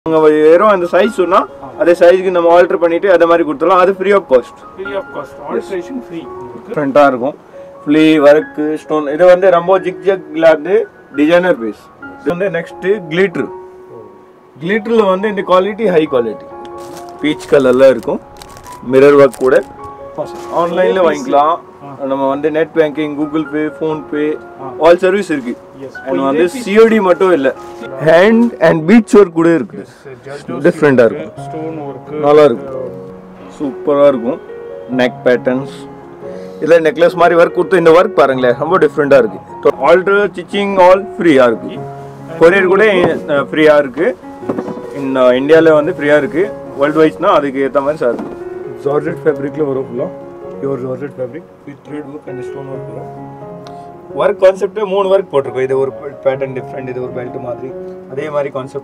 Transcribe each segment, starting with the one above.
அவங்க வெறும் அந்த சைஸ் சொன்னால் அதே சைஸ்க்கு நம்ம ஆல்டர் பண்ணிட்டு அதே மாதிரி கொடுத்துடலாம் அது free of cost free of cost alteration free உங்களுக்கு டிஃப்ரெண்ட்டாக இருக்கும் ஃப்ளீ ஒர்க்கு ஸ்டோன் இது வந்து ரொம்ப ஜிக் ஜக் இல்லாது டிசைனர் பீஸ் இது வந்து நெக்ஸ்ட்டு கிளிட்ரு கிளிட்டரில் வந்து இந்த குவாலிட்டி ஹை குவாலிட்டி பீச் கலரில் இருக்கும் மிரர் ஒர்க் கூட ஆன்லைனில் வாங்கிக்கலாம் நம்ம வந்து net banking Google Pay PhonePe all service இருக்கு Yes. அண்ட் வந்து சிஓடி மட்டும் இல்லை ஹேண்ட் அண்ட் பீச் ஒர்க் கூட இருக்குது டிஃப்ரெண்ட்டாக இருக்கும் ஸ்டோன் ஒர்க் நல்லா இருக்கும் சூப்பராக இருக்கும் நெக் பேட்டர்ன்ஸ் இதில் நெக்லஸ் மாதிரி ஒர்க் கொடுத்து இந்த ஒர்க் பாருங்களேன் ரொம்ப டிஃப்ரெண்ட்டாக இருக்குது ஆல்ட்ரு ஸ்டிச்சிங் ஆல் ஃப்ரீயாக இருக்குது கொரியர் கூட ஃப்ரீயாக இருக்குது இன் இந்தியாவில் வந்து ஃப்ரீயாக இருக்குது வேர்ல்டு வைஸ்னால் அதுக்கு ஏற்ற மாதிரி சார் இருக்குது ஜார்ஜெட் ஃபேப்ரிக்ல வரும் ஃபுல்லா pure georgette fabric with thread work and stone work வரும் ஒர்க் கான்செப்ட்டு மூணு ஒர்க் போட்டிருக்கோம் இது ஒரு பேட்டர்ன் டிஃப்ரெண்ட் இது ஒரு பெல்ட் மாதிரி அதே மாதிரி கான்செப்ட்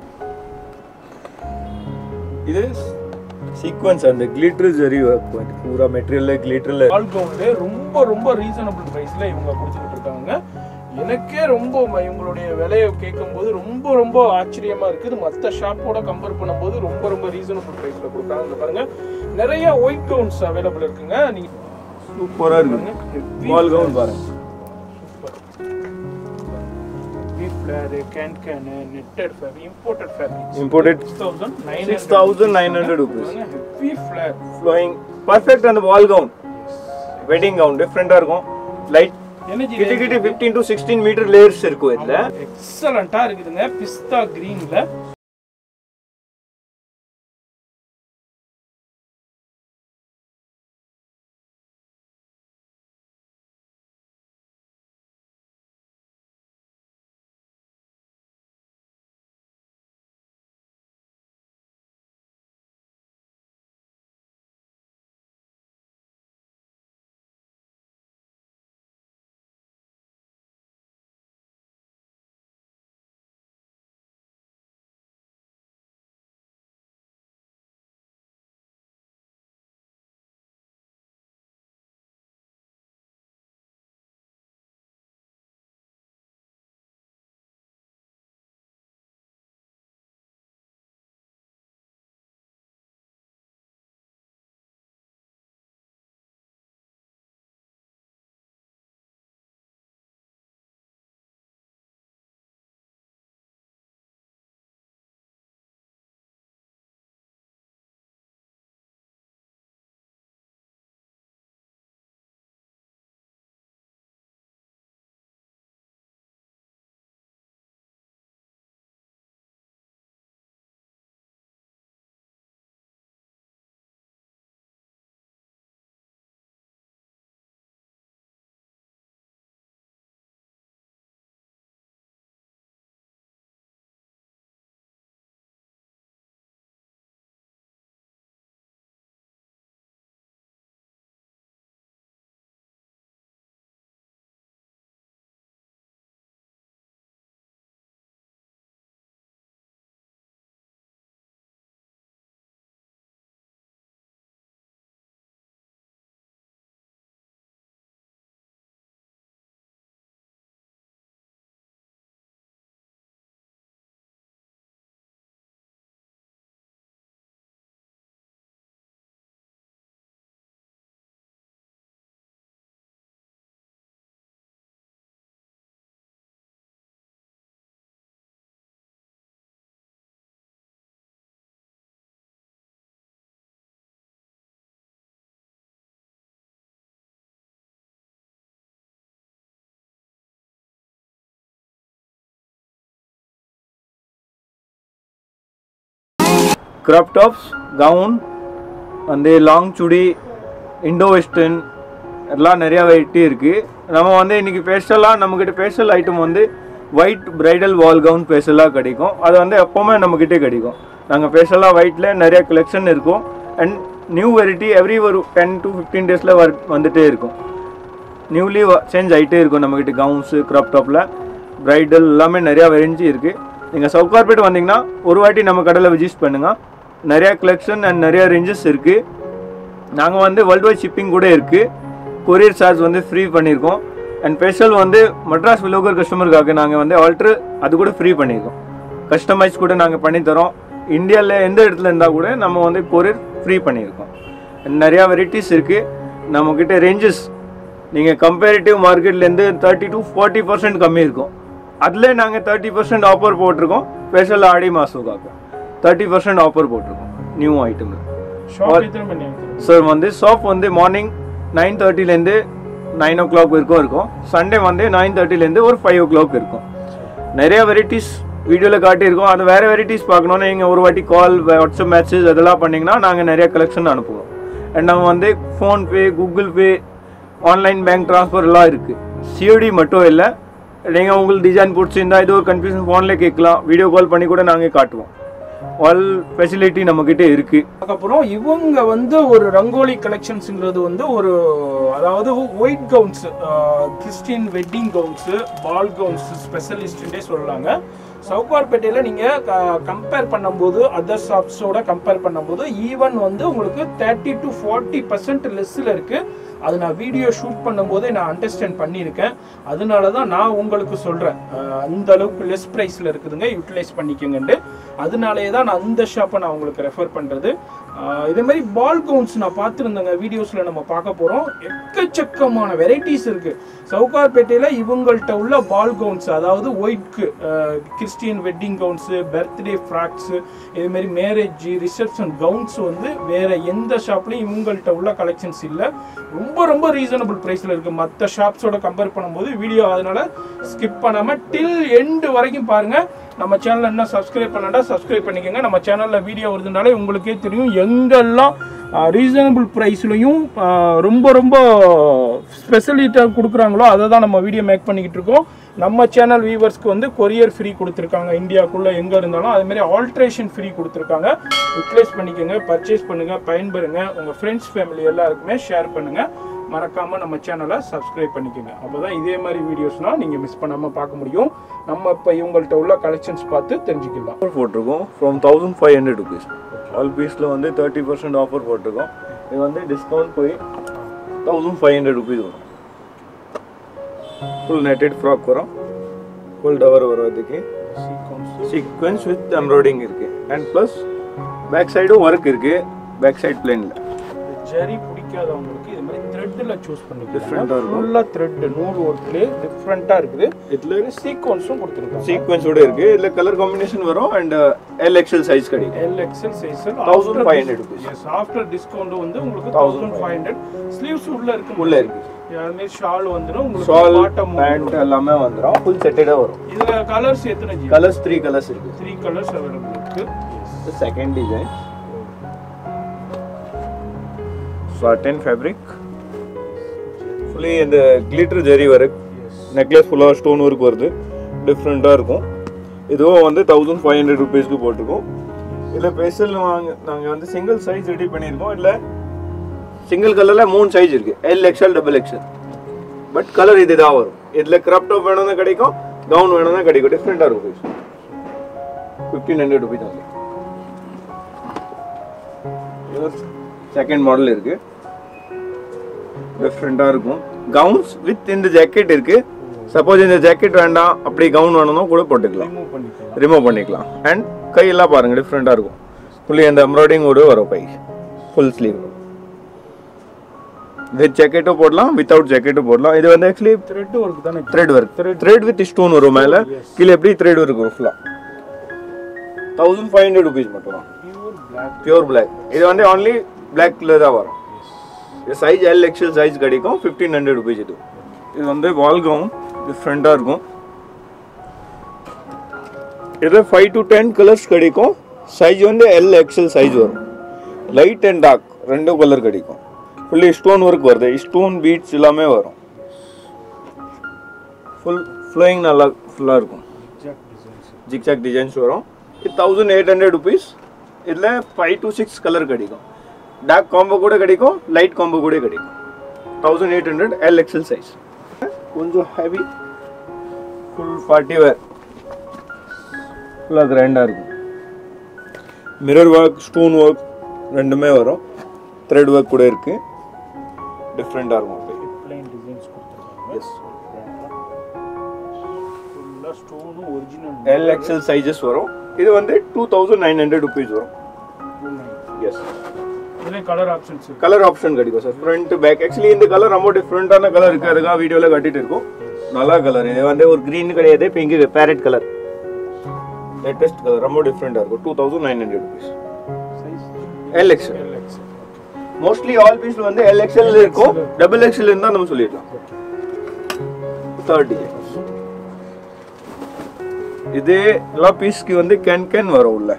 இது சீக்வன்ஸ் அந்த கிளிட்டர் ஜெரி ஒர்க் பூரா மெட்டீரியல் கிளிட்டரில் ஆல் கவுண்ட்ல ரொம்ப ரொம்ப ரீசனபிள் பிரைஸ்ல இவங்க கொடுத்துக்கிட்டு இருக்காங்க எனக்கே ரொம்ப ம- இவங்களுடைய விலையை கேட்கும்போது ரொம்ப ரொம்ப ஆச்சரியமா இருக்குது மற்ற ஷாப்போட கம்பேர் பண்ணும்போது ரொம்ப ரொம்ப ரீசனபிள் பிரைஸ்ல கொடுக்குறாங்க இங்க பாருங்க நிறைய ஒயிட் கவுன்ஸ் அவைலபிள் இருக்குங்க நீங்க சூப்பராக இருக்குது வால் கவுன் பாருங்க flare can can netted fabric imported fabric imported six thousand nine six thousand nine hundred rupees heavy flare flowing perfect அந்த வால் கவுன் வெட்டிங் கவுன் டிஃப்ரெண்ட்டாக இருக்கும் லைட் எனர்ஜி கிட்ட கிட்ட fifteen to sixteen metre layers இருக்கும் இதில் எக்ஸலண்டா இருக்குதுங்க பிஸ்தா கிரீன்ல crop tops கவுன் வந்து லாங் சுடி இண்டோ வெஸ்டர்ன் எல்லாம் நிறையா வெரைட்டி இருக்குது நம்ம வந்து இன்றைக்கி ஸ்பெஷலாக நம்மக்கிட்ட ஸ்பெஷல் ஐட்டம் வந்து ஒயிட் பிரைடல் வால் கவுன் ஸ்பெஷலாக கிடைக்கும் அது வந்து எப்போவுமே நம்மக்கிட்டே கிடைக்கும் நாங்கள் ஸ்பெஷலாக ஒயிட்டில் நிறைய கலெக்ஷன் இருக்கும் அண்ட் நியூ வெரைட்டி எவ்ரி ஒரு டென் டு ஃபிஃப்டீன் டேஸில் ஒர்க் வந்துகிட்டே இருக்கும் நியூலி சேஞ்ச் ஆகிட்டே இருக்கும் நம்மக்கிட்ட கவுன்ஸு க்ராப் டாப்பில் பிரைடல் எல்லாமே நிறையா வெரைட்டி இருக்குது நீங்கள் சவுகார்பேட் வந்தீங்கன்னா ஒரு வாட்டி நம்ம கடையில் விசிட் பண்ணுங்கள் நிறையா கலெக்ஷன் அண்ட் நிறையா ரேஞ்சஸ் இருக்குது நாங்கள் வந்து வேர்ல்டு வைட் ஷிப்பிங் கூட இருக்குது கொரியர் சார்ஜ் வந்து ஃப்ரீ பண்ணியிருக்கோம் அண்ட் ஸ்பெஷல் வந்து மெட்ராஸ் விலோகர் கஸ்டமருக்காக நாங்கள் வந்து ஆல்ட்ரு அது கூட ஃப்ரீ பண்ணியிருக்கோம் கஸ்டமைஸ் கூட நாங்கள் பண்ணித்தரோம் இந்தியாவில் எந்த இடத்துல இருந்தால் கூட நம்ம வந்து கொரியர் ஃப்ரீ பண்ணியிருக்கோம் நிறையா வெரைட்டிஸ் இருக்குது நம்மக்கிட்ட ரேஞ்சஸ் நீங்கள் கம்பேரிட்டிவ் மார்க்கெட்லேருந்து தேர்ட்டி டு ஃபார்ட்டி பர்சன்ட் கம்மி இருக்கும் அதில் நாங்கள் தேர்ட்டி பர்சன்ட் ஆஃபர் போட்டிருக்கோம் ஸ்பெஷல் ஆடி மாதத்துக்காக தேர்ட்டி பர்சன்ட் ஆஃபர் போட்டிருக்கோம் நியூ ஐட்டமில் ஷாப் எத்தனை மணி ஆகுது சார் வந்து ஷாப் வந்து மார்னிங் நைன் தேர்ட்டிலேருந்து நைன் ஓ கிளாக் வரைக்கும் இருக்கும் சண்டே வந்து நைன் தேர்ட்டிலேருந்து ஒரு ஃபைவ் ஓ கிளாக் இருக்கும் நிறைய வெரைட்டிஸ் வீடியோவில் காட்டியிருக்கோம் அது வேறு வெரைட்டிஸ் பார்க்கணுன்னு நீங்கள் ஒரு வாட்டி கால் வாட்ஸ்அப் மெசேஜ் அதெல்லாம் பண்ணிங்கன்னா நாங்கள் நிறைய கலெக்ஷன் அனுப்புவோம் அண்ட் நம்ம வந்து PhonePe Google Pay online bank transfer எல்லாம் இருக்குது சிஓடி மட்டும் இல்லை நீங்கள் உங்களுக்கு டிசைன் பிடிச்சிருந்தா இது ஒரு கன்ஃபியூஷன் ஃபோனில் கேட்கலாம் வீடியோ கால் பண்ணி கூட நாங்கள் காட்டுவோம் ஆல் ஃபெசிலிட்டி நம்மக்கிட்ட இருக்குது அதுக்கப்புறம் இவங்க வந்து ஒரு ரங்கோலி கலெக்ஷன்ஸ்ங்கிறது வந்து ஒரு அதாவது white gowns Christian wedding gowns ball gowns ஸ்பெஷலிஸ்ட்னே சொல்லலாங்க சவுகார்பேட்டையில் நீங்கள் கம்பேர் பண்ணும்போது அதர் ஷாப்ஸோட கம்பேர் பண்ணும்போது ஈவன் வந்து உங்களுக்கு தேர்ட்டி டு ஃபார்ட்டி பர்சன்ட் லெஸ்ஸில் இருக்குது அது நான் வீடியோ ஷூட் பண்ணும்போதே நான் அண்டர்ஸ்டாண்ட் பண்ணியிருக்கேன் அதனால தான் நான் உங்களுக்கு சொல்கிறேன் அந்த அளவுக்கு லெஸ் ப்ரைஸில் இருக்குதுங்க யூட்டிலைஸ் பண்ணிக்கோங்கன்ட்டு அதனாலேயே தான் நான் அந்த ஷாப்பை நான் உங்களுக்கு ரெஃபர் பண்ணுறது இதே மாதிரி பால் கவுன்ஸ் நான் பார்த்துருந்தேங்க வீடியோஸில் நம்ம பார்க்க போகிறோம் எக்கச்சக்கமான வெரைட்டிஸ் இருக்குது சவுகார்பேட்டையில் இவங்கள்ட்ட உள்ள பால் கவுன்ஸ் அதாவது ஒயிட்க்கு Christian wedding gowns birthday frocks இதேமாரி மேரேஜ் ரிசப்ஷன் கவுன்ஸ் வந்து வேற எந்த ஷாப்லையும் இவங்கள்ட்ட உள்ள கலெக்ஷன்ஸ் இல்லை ரொம்ப ரொம்ப ரீசனபிள் ப்ரைஸில் இருக்குது மற்ற ஷாப்ஸோட கம்பேர் பண்ணும்போது வீடியோ அதனால ஸ்கிப் பண்ணாமல் டில் எண்டு வரைக்கும் பாருங்கள் நம்ம சேனலை என்ன சப்ஸ்கிரைப் பண்ணாண்டா சப்ஸ்கிரைப் பண்ணிக்கோங்க நம்ம சேனலில் வீடியோ வருதுனாலே உங்களுக்கே தெரியும் எங்கெல்லாம் ரீசனபிள் ப்ரைஸ்லையும் ரொம்ப ரொம்ப ஸ்பெஷலிட்டாக கொடுக்குறாங்களோ அதை தான் நம்ம வீடியோ மேக் பண்ணிக்கிட்டு இருக்கோம் நம்ம சேனல் வியூவர்ஸ்க்கு வந்து கொரியர் ஃப்ரீ கொடுத்துருக்காங்க இந்தியாவுக்குள்ளே எங்கே இருந்தாலும் அதுமாரி ஆல்ட்ரேஷன் ஃப்ரீ கொடுத்துருக்காங்க யூட்டிலைஸ் பண்ணிக்கோங்க பர்ச்சேஸ் பண்ணுங்கள் பயன்பெறுங்க உங்கள் ஃப்ரெண்ட்ஸ் ஃபேமிலி எல்லாருக்குமே ஷேர் பண்ணுங்கள் மறக்காமல் நம்ம சேனலை சப்ஸ்கிரைப் பண்ணிக்கோங்க அப்போ தான் இதே மாதிரி வீடியோஸ்னால் நீங்கள் மிஸ் பண்ணாமல் பார்க்க முடியும் நம்ம இப்போ இவங்கள்ட்ட உள்ள கலெக்ஷன்ஸ் பார்த்து தெரிஞ்சுக்கலாம் ஆஃபர் போட்டிருக்கோம் from thousand five hundred rupees all பீஸில் வந்து தேர்ட்டி பர்சன்ட் ஆஃபர் போட்டிருக்கோம் இது வந்து டிஸ்கவுண்ட் போய் தௌசண்ட் ஃபைவ் ஹண்ட்ரட் ருபீஸ் வரும் ஃபுல் நெட்டட் ஃப்ராக் வரும் ஃபுல் டவர் வரும் அதுக்கு சீக்வன்ஸ் வித் எம்ப்ராய்டிங் இருக்குது அண்ட் ப்ளஸ் பேக் சைடும் ஒர்க் இருக்குது பேக் சைட் பிளேனில் ஜரி பிடிக்காதவங்களுக்கு இது மாதிரி த்ரெட்டில் சூஸ் பண்ணிக்கலாம் Different ஆ இருக்கும். ஃபுல்லாக த்ரெட் நூறு ஒர்க்லேயே டிஃப்ரெண்ட்டாக இருக்குது இதில் சீக்வன்ஸும் கொடுத்துருக்காங்க சீக்வன்ஸோட இருக்குது இதில் கலர் காம்பினேஷன் வரும் அண்ட் எல் எக்ஸல் சைஸ் கிடைக்கும் எல் எக்ஸல் சைஸில் 1500 rupees. எஸ் ஆஃப்டர் டிஸ்கவுண்ட் வந்து உங்களுக்கு 1500 தௌசண்ட் ஃபைவ் ஹண்ட்ரட் ஸ்லீவ்ஸ் உள்ள இருக்கு உள்ள இருக்கு அதுமாரி ஷால் வந்துடும் உங்களுக்கு ஷால் பாட்டம் பேண்ட் எல்லாமே வந்துடும் ஃபுல் செட்டடாக வரும் இதுல கலர்ஸ் எத்தனை ஜி கலர்ஸ் த்ரீ கலர்ஸ் இருக்குது த்ரீ கலர்ஸ் அவைலபிள் இருக்கு second design satin fabric fully இந்த glitter ஜரி ஒர்க் நெக்லஸ் ஃபுல்லாக ஸ்டோன் ஒர்க் வருது டிஃப்ரெண்ட்டாக இருக்கும் இதுவும் வந்து தௌசண்ட் ஃபைவ் ஹண்ட்ரட் ருபீஸ்க்கு போட்டிருக்கோம் இதில் ஸ்பெஷல் வாங்க நாங்கள் வந்து சிங்கிள் சைஸ் ரெடி பண்ணியிருக்கோம் இல்லை சிங்கிள் கலரில் மூணு சைஸ் இருக்குது L XL double XL but colour இது தான் வரும் இதில் கிராப் டாப் வேணும்னா கிடைக்கும் கவுன் வேணும்னா கிடைக்கும் டிஃப்ரெண்ட்டாக இருக்கும் ஃபிஃப்டீன் ஹண்ட்ரட் ருபீஸ் ஆகும் செகண்ட் மாடல் இருக்கு டிஃப்ரெண்ட்டாக இருக்கும் கவுன்ஸ் வித் இந்த ஜாக்கெட் இருக்கு சப்போஸ் இந்த ஜாக்கெட் வேண்டாம் அப்படி கவுன் வேணும்னா கூட போட்டுக்கலாம் ரிமூவ் பண்ணிக்கலாம் ரிமூவ் பண்ணிக்கலாம் அண்ட் கையெல்லாம் பாருங்க டிஃப்ரெண்ட்டாக இருக்கும் ஃபுல்லி அந்த எம்ப்ராய்டிங்கோட வரும் பை ஃபுல் ஸ்லீவ் வித் ஜாக்கெட்டும் போடலாம் வித்தவுட் ஜாக்கெட்டும் போடலாம் இது வந்து ஆக்சுவலி த்ரெட் ஒர்க் தானே thread work thread with stone வரும் மேலே கீழே எப்படி த்ரெட் ஒர்க் வரும் ஃபுல்லாக தௌசண்ட் ஃபைவ் ஹண்ட்ரட் ருபீஸ் மட்டும் தான் பியூர் பிளாக் பியூர் பிளாக் இது வந்து ஒன்லி பிளாக்ல தான் வரும் இது சைஸ் எல் எக்ஸல் சைஸ் கிடைக்கும் ஃபிஃப்டீன் ஹண்ட்ரட் ருபீஸ் இது இது வந்து வால் கவுன் டிஃப்ரெண்ட்டாக இருக்கும் இது ஃபைவ் டு டென் கலர்ஸ் கிடைக்கும் சைஸ் வந்து எல் எக்ஸல் சைஸ் வரும் லைட் அண்ட் டார்க் ரெண்டு கலர் கிடைக்கும் ஃபுல்லி ஸ்டோன் ஒர்க் வருது ஸ்டோன் பீட்ஸ் எல்லாமே வரும் ஃபுல் ஃப்ளோயிங் நல்லா ஃபுல்லாக இருக்கும் ஜாக் டிசைன்ஸ் ஜிக்ஜாக் டிசைன்ஸ் வரும் இது தௌசண்ட் எயிட் ஹண்ட்ரட் ருபீஸ் இதில் ஃபைவ் டு சிக்ஸ் கலர் கிடைக்கும் டார்க் காம்போ கூட கிடைக்கும் லைட் காம்போ கூட கிடைக்கும் thousand eight hundred L XL size கொஞ்சம் ஹெவி ஃபுல் பார்ட்டி வேர் ஃபுல்லாக கிராண்டாக இருக்கும் மிரர் ஒர்க் ஸ்டோன் ஒர்க் ரெண்டுமே வரும் த்ரெட் ஒர்க் கூட இருக்குது டிஃப்ரெண்ட்டாக இருக்கும் பிளைன் டிசைன்ஸ் கொடுத்துருக்காங்க எஸ் ஃபுல்லாக ஸ்டோனும் ஒரிஜினல் எல் எக்ஸல் சைஸஸ் வரும் இது வந்து two thousand nine hundred rupees வரும் எஸ் இதுல கலர் ஆப்ஷன்ஸ் இருக்கு கலர் ஆப்ஷன் கிடைக்கும் சார் ஃப்ரண்ட் பேக் ஆக்சுவலி இந்த கலர் ரொம்ப டிஃப்ரெண்டான கலர் இருக்கு அதுக்காக வீடியோல கட்டிட்டு இருக்கோம் நல்லா கலர் இது வந்து ஒரு green கிடையாது pink parrot colour latest colour ரொம்ப டிஃப்ரெண்டா இருக்கும் two thousand nine hundred rupees size L X L X mostly all பீஸ்ல வந்து எல்எக்ஸ்எல் இருக்கும் டபுள் எக்ஸ்எல் இருந்தா நம்ம சொல்லிடலாம் தேர்ட் டிசைன் இது எல்லா பீஸ்க்கு வந்து கேன் கேன் வரும் உள்ள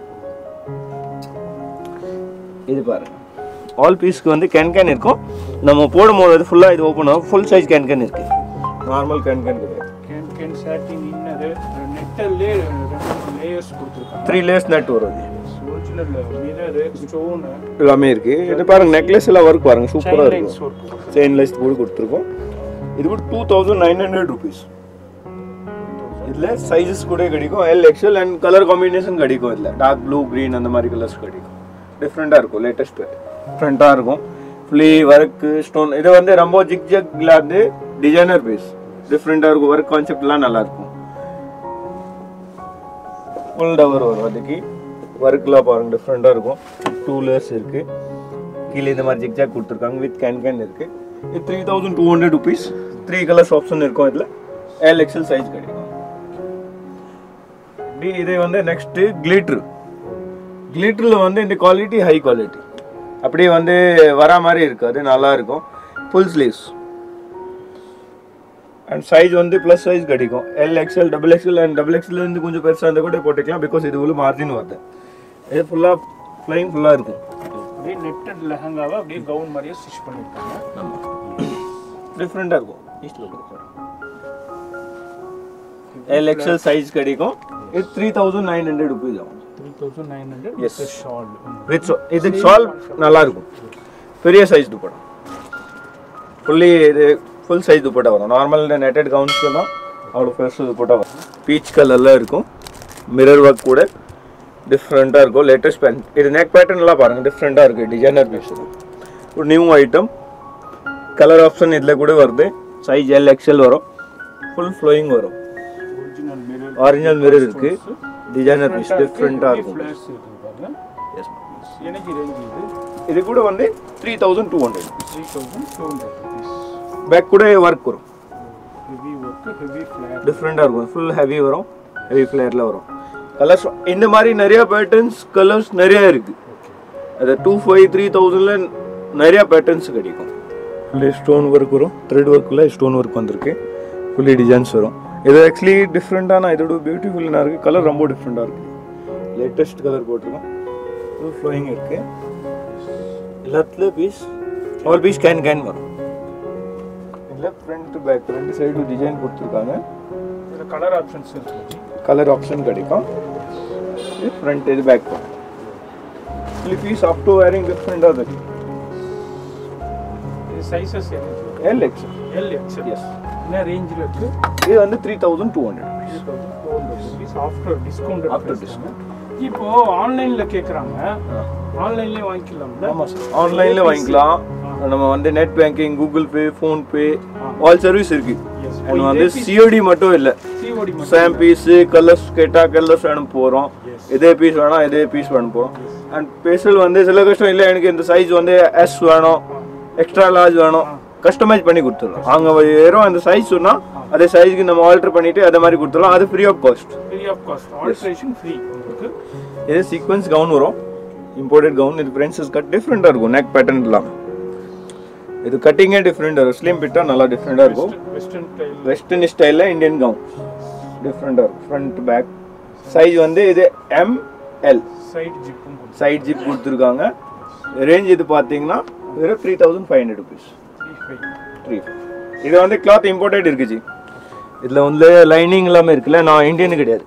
இது பாருங்க ஆல் பீஸ்க்கு வந்து கேன் கேன் இருக்கும் நம்ம போடும்போது அது ஃபுல்லா இது ஓப்பன் ஆகும் ஃபுல் சைஸ் கேன் கேன் இருக்கு நார்மல் கேன் கேன் கிடையாது கேன் கேன் சாட்டின் இன்னது நெட்டல்லே ரெண்டு லேயர்ஸ் கொடுத்துருக்காங்க த்ரீ லேயர்ஸ் நெட் வரும் இது ஒரிஜினல் மிரர் ஸ்டோன் எல்லாமே இருக்கு இது பாருங்க நெக்லஸ் எல்லாம் ஒர்க் பாருங்க சூப்பரா செயின் லைன்ஸ் இருக்கும் ஒர்க் செயின் லைஸ் கூட கொடுத்துருக்கோம் இது கூட two thousand nine hundred rupees இதில் சைஸஸ் கூட கிடைக்கும் L XL and colour combination கிடைக்கும் இதில் டார்க் ப்ளூ க்ரீன் அந்த மாதிரி கலர்ஸ் கிடைக்கும் டிஃப்ரெண்ட்டாக இருக்கும் லேட்டஸ்ட் டிஃப்ரெண்ட்டாக இருக்கும் ஃபுல்லி ஒர்க்கு ஸ்டோன் இது வந்து ரொம்ப ஜிக் ஜக்ல வந்து டிசைனர் பீஸ் டிஃப்ரெண்ட்டாக இருக்கும் ஒர்க் கான்செப்ட்லாம் நல்லா இருக்கும் ஃபுல் டவர் வரும் அதுக்கு ஒர்க்லாம் பாருங்க டிஃப்ரெண்ட்டாக இருக்கும் டூ லேயர்ஸ் இருக்குது கீழே இந்த மாதிரி ஜிக் ஜாக் கொடுத்துருக்காங்க வித் கேன் கேன் இருக்குது இது three thousand two hundred rupees three colours option இருக்கும் இதில் எல் எக்ஸ்எல் சைஸ் கிடைக்கும் இப்படி இது வந்து நெக்ஸ்ட்டு கிளிட்ரு கிளிட்டரில் வந்து இந்த குவாலிட்டி ஹை குவாலிட்டி அப்படியே வந்து வரா மாதிரி இருக்காது நல்லா இருக்கும் ஃபுல் ஸ்லீவ்ஸ் அண்ட் சைஸ் வந்து ப்ளஸ் சைஸ் கிடைக்கும் L XL double XL and double XL இருந்து கொஞ்சம் பெருசாக இருந்தால் கூட போட்டுக்கலாம் பிகாஸ் இது உள்ள மார்ஜின் வருது இது ஃபுல்லாக ஃப்ளைங் ஃபுல்லாக இருக்கும் அப்படியே நெட்டட் லெஹங்காவை அப்படியே கவுன் மாதிரியே ஸ்டிச் பண்ணிருக்காங்க டிஃப்ரெண்ட்டாக இருக்கும் ஈஸ்டில் கொடுக்குறோம் எல் எக்ஸ்எல் சைஸ் கிடைக்கும் இது three thousand nine hundred rupees ஆகும் three thousand nine hundred Yes. Shawl with இது ஷால் நல்லா இருக்கும் பெரிய சைஸ் துப்பட்டா ஃபுல்லி இது ஃபுல் சைஸ் துப்பட்டா வரும் நார்மல் நெட்டட் கவுன்ஸ்க்கு தான் அவ்வளோ பெருசு துப்பட்டா வரும் பீச் கலரில் இருக்கும் மிரர் ஒர்க் கூட டிஃப்ரெண்ட்டாக இருக்கும் லேட்டஸ்ட் பேன் இது நெக் பேட்டர்ன்லாம் பாருங்கள் டிஃப்ரெண்ட்டாக இருக்குது டிசைனர் பீஸ் ஒரு நியூ ஐட்டம் கலர் ஆப்ஷன் இதில் கூட வருது சைஸ் எல் எக்ஸ்எல் வரும் ஃபுல் ஃப்ளோயிங் வரும் ஒரிஜினல் மிரர் ஒரிஜினல் மிரர் இருக்குது டிசைனர் பீஸ் டிஃப்ரெண்ட்டாக இருக்கும் ஃபிளாஷ் இருக்கு பாருங்க எஸ் எனக்கு ரேஞ்ச் இது இது கூட வந்து three thousand two hundred three thousand two hundred rupees back கூட ஒர்க் வரும் ஹெவி ஒர்க் ஹெவி ஃபிளாட் டிஃப்ரெண்ட்டாக இருக்கும் ஃபுல் ஹெவி வரும் ஹெவி ஃப்ளேரில் வரும் கலர்ஸ் இந்த மாதிரி நிறைய பேட்டர்ன்ஸ் கலர்ஸ் நிறைய இருக்கு அது டூ ஃபைவ் த்ரீ தௌசண்டில் நிறைய பேட்டர்ன்ஸ் கிடைக்கும் ஃபுல்லி ஸ்டோன் ஒர்க் வரும் த்ரெட் ஒர்க்கில் ஸ்டோன் ஒர்க் வந்திருக்கு ஃபுல்லி டிசைன்ஸ் வரும் இது ஆக்சுவலி டிஃப்ரெண்ட்டான இதோட பியூட்டிஃபுல்லாக இருக்குது கலர் ரொம்ப டிஃப்ரெண்ட்டாக இருக்குது லேட்டஸ்ட் கலர் போட்டிருக்கோம் ஃபுல் ஃப்ளோயிங் இருக்குது எல்லாத்துலேயும் piece all piece can can வரும் இல்லை ஃப்ரண்ட் பேக் ரெண்டு சைடு டிசைன் கொடுத்துருக்காங்க இதில் கலர் ஆப்ஷன்ஸ் இருக்கு கலர் ஆப்ஷன் கிடைக்கும் இது ஃப்ரண்ட் இது பேக் ಇಲ್ಲಿ piece up to wearing different ಅದ இது sizes L X L XL yes என்ன ரேஞ்சில் இருக்கு ಇದು வந்து three thousand two hundred three thousand two hundred rupees after discount After discount. இப்போ ஆன்லைன்ல கேக்குறாங்க ஆன்லைன்லயே வாங்கிக்கலாம்ல ஆமாம் சார் ஆன்லைனில் வாங்கிக்கலாம் நம்ம வந்து net banking Google Pay PhonePe all service இருக்கு Yes. அண்ட் வந்து சிஓடி மட்டும் இல்லை சிஓடி மட்டும் சேம் பீஸு கலர்ஸ் கேட்டால் கலர்ஸ் வேணும் போகிறோம் இதே பீஸ் வேணாம் இதே பீஸ் வேணும் போகிறோம் அண்ட் பேசல் வந்து சில கஷ்டம் இல்லை எனக்கு இந்த சைஸ் வந்து எஸ் வேணும் எக்ஸ்ட்ரா லார்ஜ் வேணும் கஸ்டமைஸ் பண்ணி கொடுத்துடலாம் அவங்க வெறும் அந்த சைஸ் சொன்னால் அதே சைஸ்க்கு நம்ம ஆல்டர் பண்ணிட்டு அதே மாதிரி கொடுத்துடலாம் அது free of cost free of cost alteration free உங்களுக்கு இது சீக்வன்ஸ் கவுன் வரும் இம்போர்ட்டட் கவுன் இது பிரின்சஸ் கட் டிஃப்ரெண்ட்டாக இருக்கும் நெக் பேட்டர்ன் இல்லாமல் இது கட்டிங்கே டிஃப்ரெண்ட் வரும் ஸ்லிம் பிட்டா நல்லா டிஃப்ரெண்ட்டாக இருக்கும் வெஸ்டர்ன் ஸ்டைல் வெஸ்டர்ன் ஸ்டைலில் இந்தியன் கவுன் டிஃப்ரெண்ட்டாக இருக்கும் ஃப்ரண்ட் பேக் சைஸ் வந்து இது எம் எல் சைடு ஜிப்பும் கொடுத்து சைட் ஜிப் கொடுத்துருக்காங்க ரேஞ்ச் இது பார்த்தீங்கன்னா வெறும் three thousand five hundred rupees three five three இது வந்து கிளாத் இம்போர்ட்டட் இருக்குச்சு இதில் வந்து லைனிங் இல்லாமல் இருக்குல்ல நான் இந்தியன் கிடையாது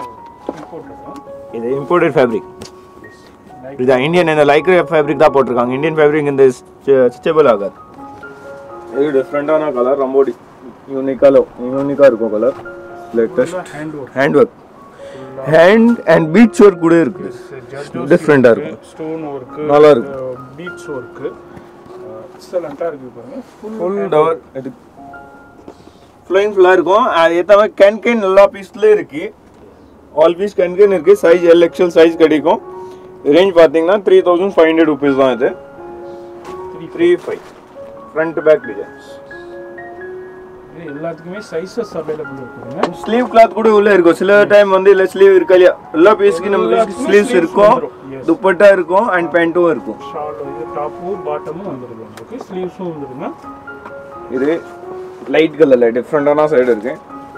இது இம்போர்ட்டட் ஃபேப்ரிக் இது இந்தியன் இந்த லைக்ரே ஃபேப்ரிக் தான் போட்டிருக்காங்க இந்தியன் ஃபேப்ரிக் இந்த ஸ்டிச்சபிள் ஆகாது இது டிஃப்ரெண்ட்டான கலர் ரொம்ப யூனிக்காக யூனிக்காக இருக்கும் colour latest hand work hand work hand and peach work கூட இருக்கு டிஃப்ரெண்ட்டாக இருக்கும் ஸ்டோன் ஒர்க் நல்லா இருக்கு. பீட்ஸ் ஒர்க் எக்ஸலண்ட்டாக இருக்கு பாருங்க ஃபுல் ஃபுல் டவர் இது ஃப்ளோயிங் ஃபுல்லாக இருக்கும் அது ஏற்ற மாதிரி கேன் கேன் எல்லா பீஸ்லேயும் இருக்கு ஆல் பீஸ் கன்கன் இருக்கு சைஸ் எல் எக்ஸல் சைஸ் கிடைக்கும் ரேஞ்ச் பார்த்தீங்கன்னா three thousand five hundred rupees தான் இது three five front back designs இது எல்லாத்துக்குமே சைஸஸ் அவைலபிள் இருக்குங்க ஸ்லீவ் கிளாத் கூட உள்ள இருக்கும் சில டைம் வந்து இல்ல ஸ்லீவ் இருக்கா இல்லையா எல்லா பீஸ்க்கு நமக்கு எல்லாத்துக்குமே ஸ்லீவ்ஸ் sleeves இருக்கும் வந்துரும். Yes. துப்பட்டா இருக்கும் அண்ட் பேண்ட்டும் இருக்கும் ஷால் இது டாப்பும் பாட்டமும் வந்துருது உங்களுக்கு ஸ்லீவ்ஸும் வந்துருங்க இது லைட் கலர்ல டிஃப்ரெண்டான சைடு இருக்கு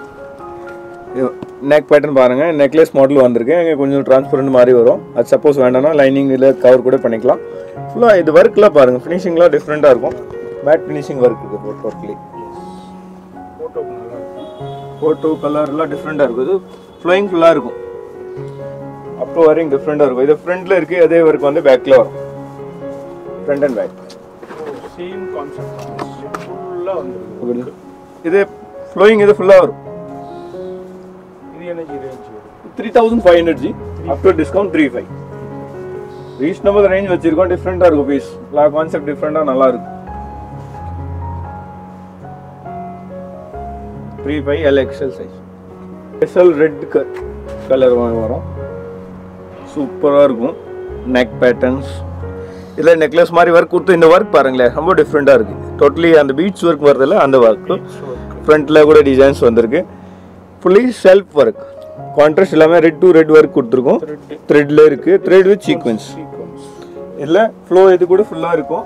நெக் பேட்டர்ன் பாருங்க நெக்லஸ் மாடல் வந்திருக்கு இங்கே கொஞ்சம் டிரான்ஸ்பரண்ட் மாதிரி வரும் அது சப்போஸ் வேண்டாம்னா லைனிங் இல்லை கவர் கூட பண்ணிக்கலாம் ஃபுல்லாக இது ஒர்க்லாம் பாருங்க ஃபினிஷிங்லாம் டிஃப்ரெண்ட்டாக இருக்கும் மேட் ஃபினிஷிங் ஒர்க் இருக்கு போட் ஒர்க்லேயே ஃபோட்டோக்கு நல்லா இருக்கும் ஃபோட்டோ கலர்லாம் டிஃப்ரெண்ட்டாக இருக்கும் இது ஃப்ளோயிங் ஃபுல்லாக இருக்கும் அப்போ வரையும் டிஃப்ரெண்ட்டாக இருக்கும் இது ஃப்ரண்ட்டில் இருக்கு அதே ஒர்க் வந்து பேக்கில் வரும் front and back same concept ஃபுல்லாக வந்துருது இது ஃப்ளோயிங் இது ஃபுல்லாக வரும் இது எனக்கு ரேஞ்ச் வரும் three thousand five hundred ji after discount three five reasonable range வச்சிருக்கோம் டிஃப்ரெண்டாக இருக்கும் பீஸ் எல்லா கான்செப்ட் டிஃப்ரெண்டாக நல்லா இருக்கும் three five L XL size special red colour வரும் சூப்பராக இருக்கும் நெக் பேட்டர்ன்ஸ் இதில் நெக்லஸ் மாதிரி ஒர்க் கொடுத்து இந்த ஒர்க் பாருங்களேன் ரொம்ப டிஃப்ரெண்ட்டாக இருக்குது டோட்டலி அந்த பீட்ஸ் ஒர்க் வரதில்ல அந்த ஒர்க் ஃப்ரண்ட்டில் கூட டிசைன்ஸ் வந்திருக்கு ஃபுல்லி செல்ஃப் ஒர்க் கான்ட்ராஸ்ட் எல்லாமே ரெட் டு ரெட் ஒர்க் கொடுத்துருக்கோம் த்ரெட் த்ரெட்ல இருக்கு த்ரெட் வித் சீக்வன்ஸ் சீக்வன்ஸ் இல்ல ஃப்ளோ இது கூட ஃபுல்லா இருக்கும்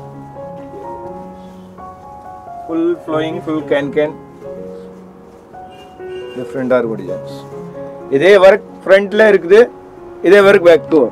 full flowing full can cancan டிஃப்ரெண்டா இருக்கும் டிசைன்ஸ் இதே ஒர்க் ஃப்ரண்ட்ல இருக்குது இதே ஒர்க் பேக் டு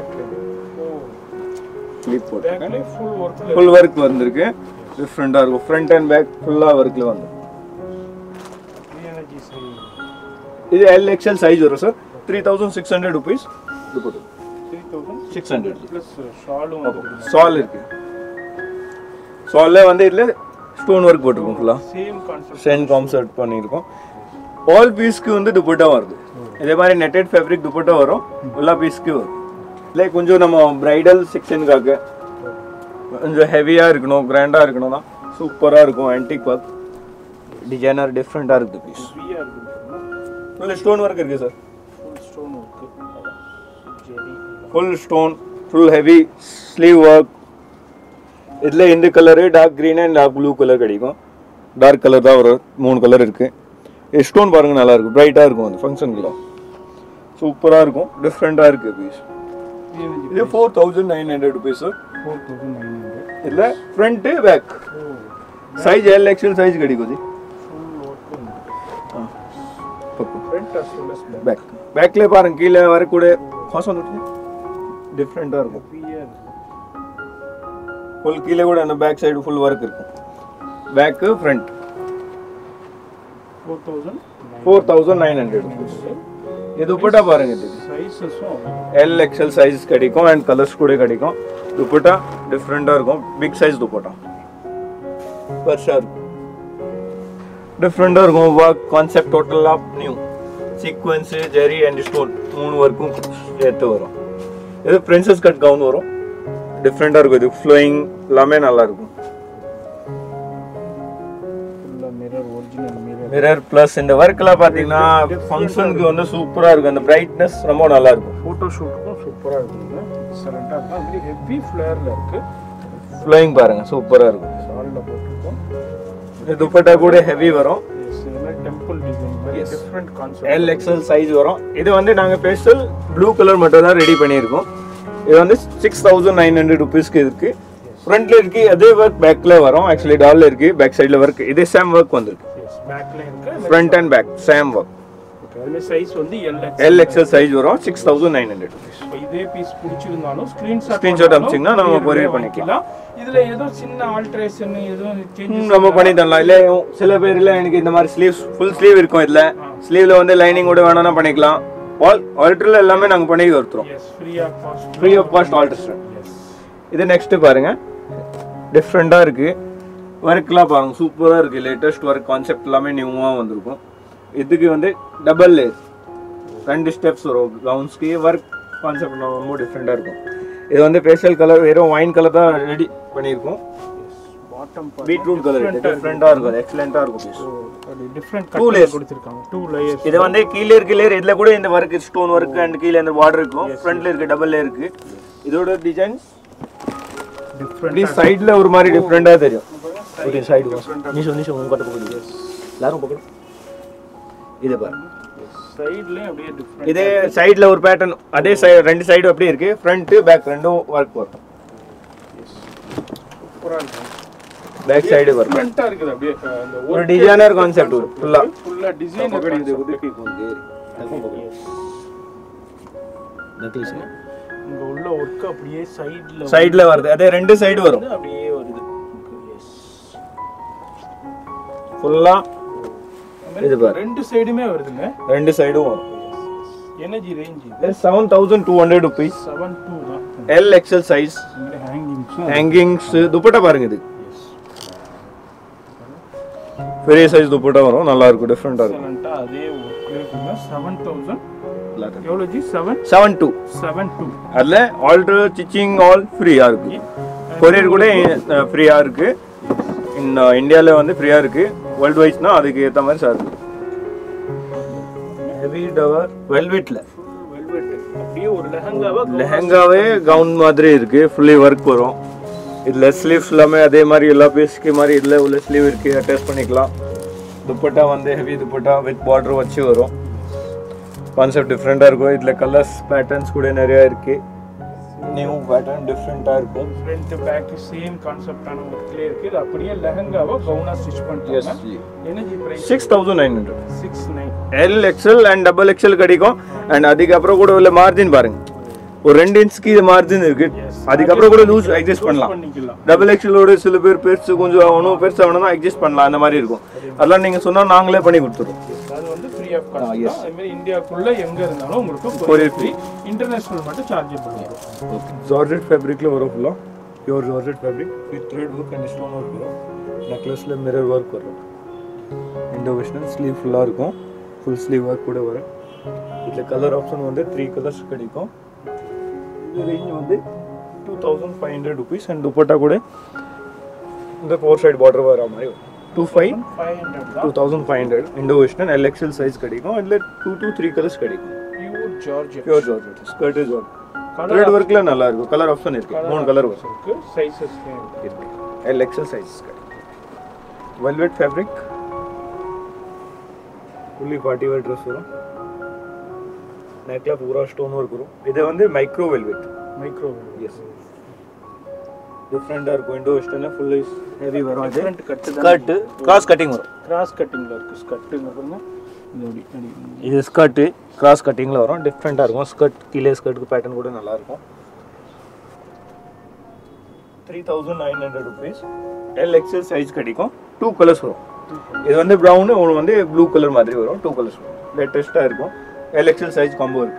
கிளிப் போட்டு பேக்லேயே ஃபுல் ஒர்க்கில் ஃபுல் ஒர்க் வந்திருக்கு டிஃப்ரெண்டா இருக்கும் ஃப்ரண்ட் அண்ட் பேக் ஃபுல்லா ஒர்க்ல வந்து இது எனக்கு சரி இது எல் எக்ஸ்எல் சைஸ் வரும் sir three thousand six hundred rupees three thousand six hundred plus ஷாலும் வந்துருக்கு சால் இருக்கு சால்ல வந்து இதுல ஸ்டோன் ஒர்க் போட்டிருக்கோம் ஃபுல்லா சேம் கான்செப்ட் சென் கான்செப்ட் பண்ணியிருக்கோம் ஆல் பீஸ்க்கு வந்து துப்பட்டா வருது இதே மாதிரி நெட்டட் ஃபேப்ரிக் துப்பட்டா வரும் எல்லா பீஸ்க்கு வரும் இல்லை கொஞ்சம் நம்ம பிரைடல் செக்ஷனுக்காக கொஞ்சம் ஹெவியாக இருக்கணும் கிராண்டாக இருக்கணும்னா சூப்பராக இருக்கும் ஆன்டிக் ஒர்க் டிசைனர் டிஃப்ரெண்ட்டாக இருக்குது பீஸ் ஃப்ரீயாக இருக்குது ஃபுல் ஸ்டோன் ஒர்க் இருக்குது sir full stone work zari full stone full heavy sleeve work இதில் இந்த colour dark green and dark blue colour கிடைக்கும் டார்க் கலர் தான் வரும் மூணு கலர் இருக்குது ஸ்டோன் பாருங்க நல்லா இருக்கும் பிரைட்டாக இருக்கும் அந்த ஃபங்க்ஷனுக்குலாம் சூப்பராக இருக்கும் டிஃப்ரெண்ட்டாக இருக்குது பீஸ் இது எனக்கு இது four thousand nine hundred rupees four thousand nine hundred இதில் ஃப்ரண்ட்டு பேக் ஓ சைஸ் எல் எக்ஸல் சைஸ் கிடைக்கும் ஜி ஃபுல் ஒர்க்கு பக்கம் front as well as back back பேக்கில் பாருங்க கீழே வரக்கூட காசு வந்துட்டு டிஃப்ரெண்ட்டாக இருக்கும் ஃப்ரீயாக இருக்குது ஃபுல் கீழே கூட அந்த பேக் சைடு ஃபுல் ஒர்க் இருக்கும் back front four thousand four thousand nine hundred rupees இது துப்பட்டா பாருங்க இது சைஸஸும் எல் எக்ஸல் சைஸ் கிடைக்கும் அண்ட் கலர்ஸ் கூட கிடைக்கும் துப்பட்டா டிஃப்ரெண்ட்டாக இருக்கும் பிக் சைஸ் துப்பட்டா பெருசாக இருக்கும் டிஃப்ரெண்ட்டாக இருக்கும் ஒர்க் கான்செப்ட் டோட்டலாக new sequins zari and stone மூணு ஒர்க்கும் சேர்த்து வரும் இது பிரின்சஸ் கட் கவுன் வரும் டிஃப்ரெண்ட்டாக இருக்கும் இது ஃப்ளோயிங் எல்லாமே நல்லா இருக்கும் ஃபுல்லாக mirror original mirror mirror plus இந்த ஒர்க்லாம் பார்த்தீங்கன்னா ஃபங்க்ஷனுக்கு வந்து சூப்பராக இருக்கும் அந்த பிரைட்னஸ் ரொம்ப நல்லா இருக்கும் ஃபோட்டோ ஷூட்டுக்கும் சூப்பராக இருக்குங்க எக்ஸலண்ட்டாக இருக்கும் அப்படி ஹெவி ஃப்ளேரில் இருக்குது ஃப்ளோயிங் பாருங்க சூப்பராக இருக்கும் சாலில் போட்டிருக்கோம் இது துப்பட்டா கூட ஹெவி வரும் எஸ் இதெல்லாம் temple design very Yes. Different concept L XL size வரும் இது வந்து நாங்கள் ஸ்பெஷல் ப்ளூ கலர் மட்டும் தான் ரெடி பண்ணியிருக்கோம் இது வந்து சிக்ஸ் தௌசண்ட் நைன் ஹண்ட்ரட் ருபீஸ்க்கு இருக்கு ஃப்ரண்ட்ல இருக்கு அதே ஒர்க் பேக்ல வரும் ஆக்சுவலி டால்ல இருக்கு பேக் சைடில் ஒர்க் இதே சேம் ஒர்க் வந்திருக்கு எஸ் பேக்ல இருக்கு front and back same work okay அதுல சைஸ் வந்து எல் எல் எக்ஸல் சைஸ் வரும் six thousand nine hundred rupees இதே பீஸ் பிடிச்சிருந்தாலும் ஸ்கிரீன்ஷாட் Screenshot அனுப்பிச்சீங்கன்னா நம்ம courier பண்ணிக்கலாம். இதுல ஏதோ சின்ன ஆல்ட்ரேஷன் ஏதோ சேஞ்சஸ் நம்ம பண்ணி தரலாம் இல்லை சில பேர் இல்லை எனக்கு இந்த மாதிரி ஸ்லீவ் ஃபுல் ஸ்லீவ் இருக்கும் இதில் ஸ்லீவ்ல வந்து லைனிங் கூட வேணும்னா பண்ணிக்கலாம் ஆல் ஆல்டரில் எல்லாமே நாங்கள் பண்ணி கொடுத்துருவோம் yes free of cost free of cost alteration yes இது நெக்ஸ்ட் பாருங்க டிஃப்ரெண்ட்டாக இருக்கு ஒர்க்லாம் பாருங்க சூப்பராக இருக்கு லேட்டஸ்ட் ஒர்க் கான்செப்ட் எல்லாமே நியூவாக வந்திருக்கும் இதுக்கு வந்து டபுள் லேஸ் ரெண்டு ஸ்டெப்ஸ் வரும் கவுன்ஸ்க்கு ஒர்க் கான்செப்ட் ரொம்ப டிஃப்ரெண்ட்டாக இருக்கும் இது வந்து ஃபேஷியல் கலர் வெறும் ஒயின் கலர் தான் ரெடி பண்ணியிருக்கோம் பாட்டம் பீட்ரூட் கலர் டிஃப்ரெண்ட்டாக இருக்கும் எக்ஸலண்ட்டாக இருக்கும் piece different Two colour layers. கொடுத்துருக்காங்க டூ லேயர்ஸ் இது வந்து கீழே இருக்கு லேயர் இதுல கூட இந்த ஒர்க் ஸ்டோன் ஒர்க் அண்ட் கீழே இந்த பார்டர் இருக்கும் ஃப்ரண்ட்ல இருக்கு டபுள் இருக்கு இதோட டிசைன் டிஃப்ரெண்ட் இப்படி சைடுல ஒரு மாதிரி டிஃப்ரெண்டா தெரியும் ஒரு சைடு நிஷோ நிஷோ உங்க பட்டு போகுது எல்லாரும் பக்கம் இது பாரு சைடுலயும் அப்படியே டிஃப்ரெண்ட் இதே சைடுல ஒரு பேட்டர்ன் அதே சைடு ரெண்டு சைடு அப்படியே இருக்கு ஃப்ரண்ட் பேக் ரெண்டும் ஒர்க் வரும் சூப்பரா இருக்கு பேக் சைடு வரும் டிஃப்ரெண்டா இருக்குது அப்படியே அஹ், அந்த ஒரு டிசைனர் கான்செப்ட் ஃபுல்லா ஃபுல்லா டிசைனர் இங்க உள்ள ஒர்க் அப்படியே சைடுல சைடுல வருது அதே ரெண்டு சைடு வரும் அப்படியே வருது எஸ் ஃபுல்லா இது பாரு. ரெண்டு சைடுமே வருதுங்க ரெண்டு சைடும் வரும் எனர்ஜி ரேஞ்ச் இது seven thousand two hundred rupees seven two தான் எல் எக்ஸல் சைஸ் ஹேங்கிங்ஸும் ஹேங்கிங்ஸ் துப்பட்டா பாருங்க இது பெரிய சைஸ் துப்பட்டா வரும் நல்லா இருக்கும் டிஃப்ரெண்டா இருக்கும் எக்ஸலண்ட்டாக அதே ஒர்க்ல இருக்குங்க செவன் தௌசண்ட் எவ்வளோ ji seven seven two seven two அதில் ஆல்ட்ரு ஸ்டிச்சிங் ஆல் ஃப்ரீயாக இருக்கு கொரியர் கூட ஃப்ரீயாக இருக்கு இன் இந்தியாவில் வந்து ஃப்ரீயாக இருக்கு வேர்ல்டு வைஸ்னா அதுக்கு ஏற்ற மாதிரி சார் இருக்கு ஹெவி டவர் வெல்வெட்டில் வெல்வெட் அப்படியே ஒரு லெஹங்காவா லெஹங்காவே கவுன் மாதிரி இருக்கு ஃபுல்லி ஒர்க் வரும் இதில் ஸ்லீவ்ஸ் எல்லாமே அதே மாதிரி எல்லா பீஸ்க்கு மாதிரி இதில் உள்ள ஸ்லீவ் இருக்கு அட்டாச் பண்ணிக்கலாம் துப்பட்டா வந்து ஹெவி துப்பட்டா வித் பார்டர் வச்சு வரும் கான்செப்ட் டிஃப்ரெண்ட்டாக இருக்கும் இதில் கலர்ஸ் பேட்டர்ன்ஸ் கூட நிறையா இருக்கு நியூ பேட்டர்ன் டிஃப்ரெண்ட்டாக இருக்கும் ஃப்ரண்ட் பேக் சேம் கான்செப்டான ஒர்க்லேயே இருக்கு இது அப்படியே லெஹங்காவா கவுனா ஸ்டிச் பண்ணிட்டாங்க energy price six thousand nine hundred six nine L XL and double XL கிடைக்கும் அண்ட் அதுக்கப்புறம் கூட உள்ள மார்ஜின் பாருங்க ஒரு ரெண்டு இன்ச்சுக்கு இது மார்ஜின் இருக்கு அதுக்கப்புறம் கூட லூஸ் அட்ஜஸ்ட் பண்ணலாம் பண்ணிக்கலாம் டபுள் எக்ஸ்எலோட சில பேர் பெருசு கொஞ்சம் அவனும் பெருசு அவனும் அட்ஜஸ்ட் பண்ணலாம் அந்த மாதிரி இருக்கும் அதெல்லாம் நீங்க சொன்னா நாங்களே பண்ணி கொடுத்துருவோம் அது வந்து ஃப்ரீ ஆஃப் காஸ்ட் தான் அதே மாதிரி இந்தியாக்குள்ள எங்க இருந்தாலும் உங்களுக்கு Courier கொரியர் ஃப்ரீ இன்டர்நேஷனல் மட்டும் சார்ஜபிள் வரும் ஜார்ஜெட் ஃபேப்ரிக்ல வரும் ஃபுல்லாக pure georgette fabric with thread work and stone work வரும் நெக்லஸில் மிரர் ஒர்க் வரும் இண்டோ வெஸ்டர்ன் ஸ்லீவ் ஃபுல்லாக இருக்கும் ஃபுல் ஸ்லீவ் ஒர்க் கூட வரும் இதில் கலர் ஆப்ஷன் வந்து த்ரீ கலர்ஸ் கிடைக்கும் இது ரேஞ்ச் வந்து two thousand five hundred rupees and dupatta கூட இந்த ஃபோர் சைடு பார்டர் வர மாதிரி two five five hundred two தான் thousand five hundred Indo western L XL size கிடைக்கும் இதில் டூ டூ த்ரீ கலர்ஸ் கிடைக்கும் pure georgette pure georgette skirt georgette colour thread ஒர்க்ல நல்லா இருக்கும் கலர் ஆப்ஷன் இருக்கு மூணு கலர் வரும் இருக்கு சைஸஸ் இருக்கு L XL size velvet fabric fully party wear dress வரும் நெக்ல பூரா ஸ்டோன் ஒர்க் வரும் இது வந்து மைக்ரோ வெல்வெட் மைக்ரோவேவ் எஸ் டிஃப்ரெண்டாக இருக்கும் இண்டோ வெஸ்டர்னில் ஃபுல்லி ஹெவி வரும் அது டிஃப்ரெண்ட் கட்டு தான் ஸ்கர்ட் கிராஸ் கட்டிங் வரும் கிராஸ் கட்டிங்ல இருக்கு ஸ்கர்ட்டுங்க பாருங்க இது அப்படி அப்படி இது ஸ்கர்ட்டு கிராஸ் கட்டிங்கில் வரும் டிஃப்ரெண்ட்டாக இருக்கும் ஸ்கர்ட் கீழே ஸ்கர்ட்டுக்கு பேட்டர்ன் கூட நல்லா இருக்கும் three thousand nine hundred rupees L XL size கிடைக்கும் டூ கலர்ஸ் வரும் இது வந்து ப்ரௌனு ஒன்று வந்து ப்ளூ கலர் மாதிரி வரும் டூ கலர்ஸ் வரும் லேட்டஸ்ட்டாக இருக்கும் எல் எக்ஸல் சைஸ் காம்போ இருக்கு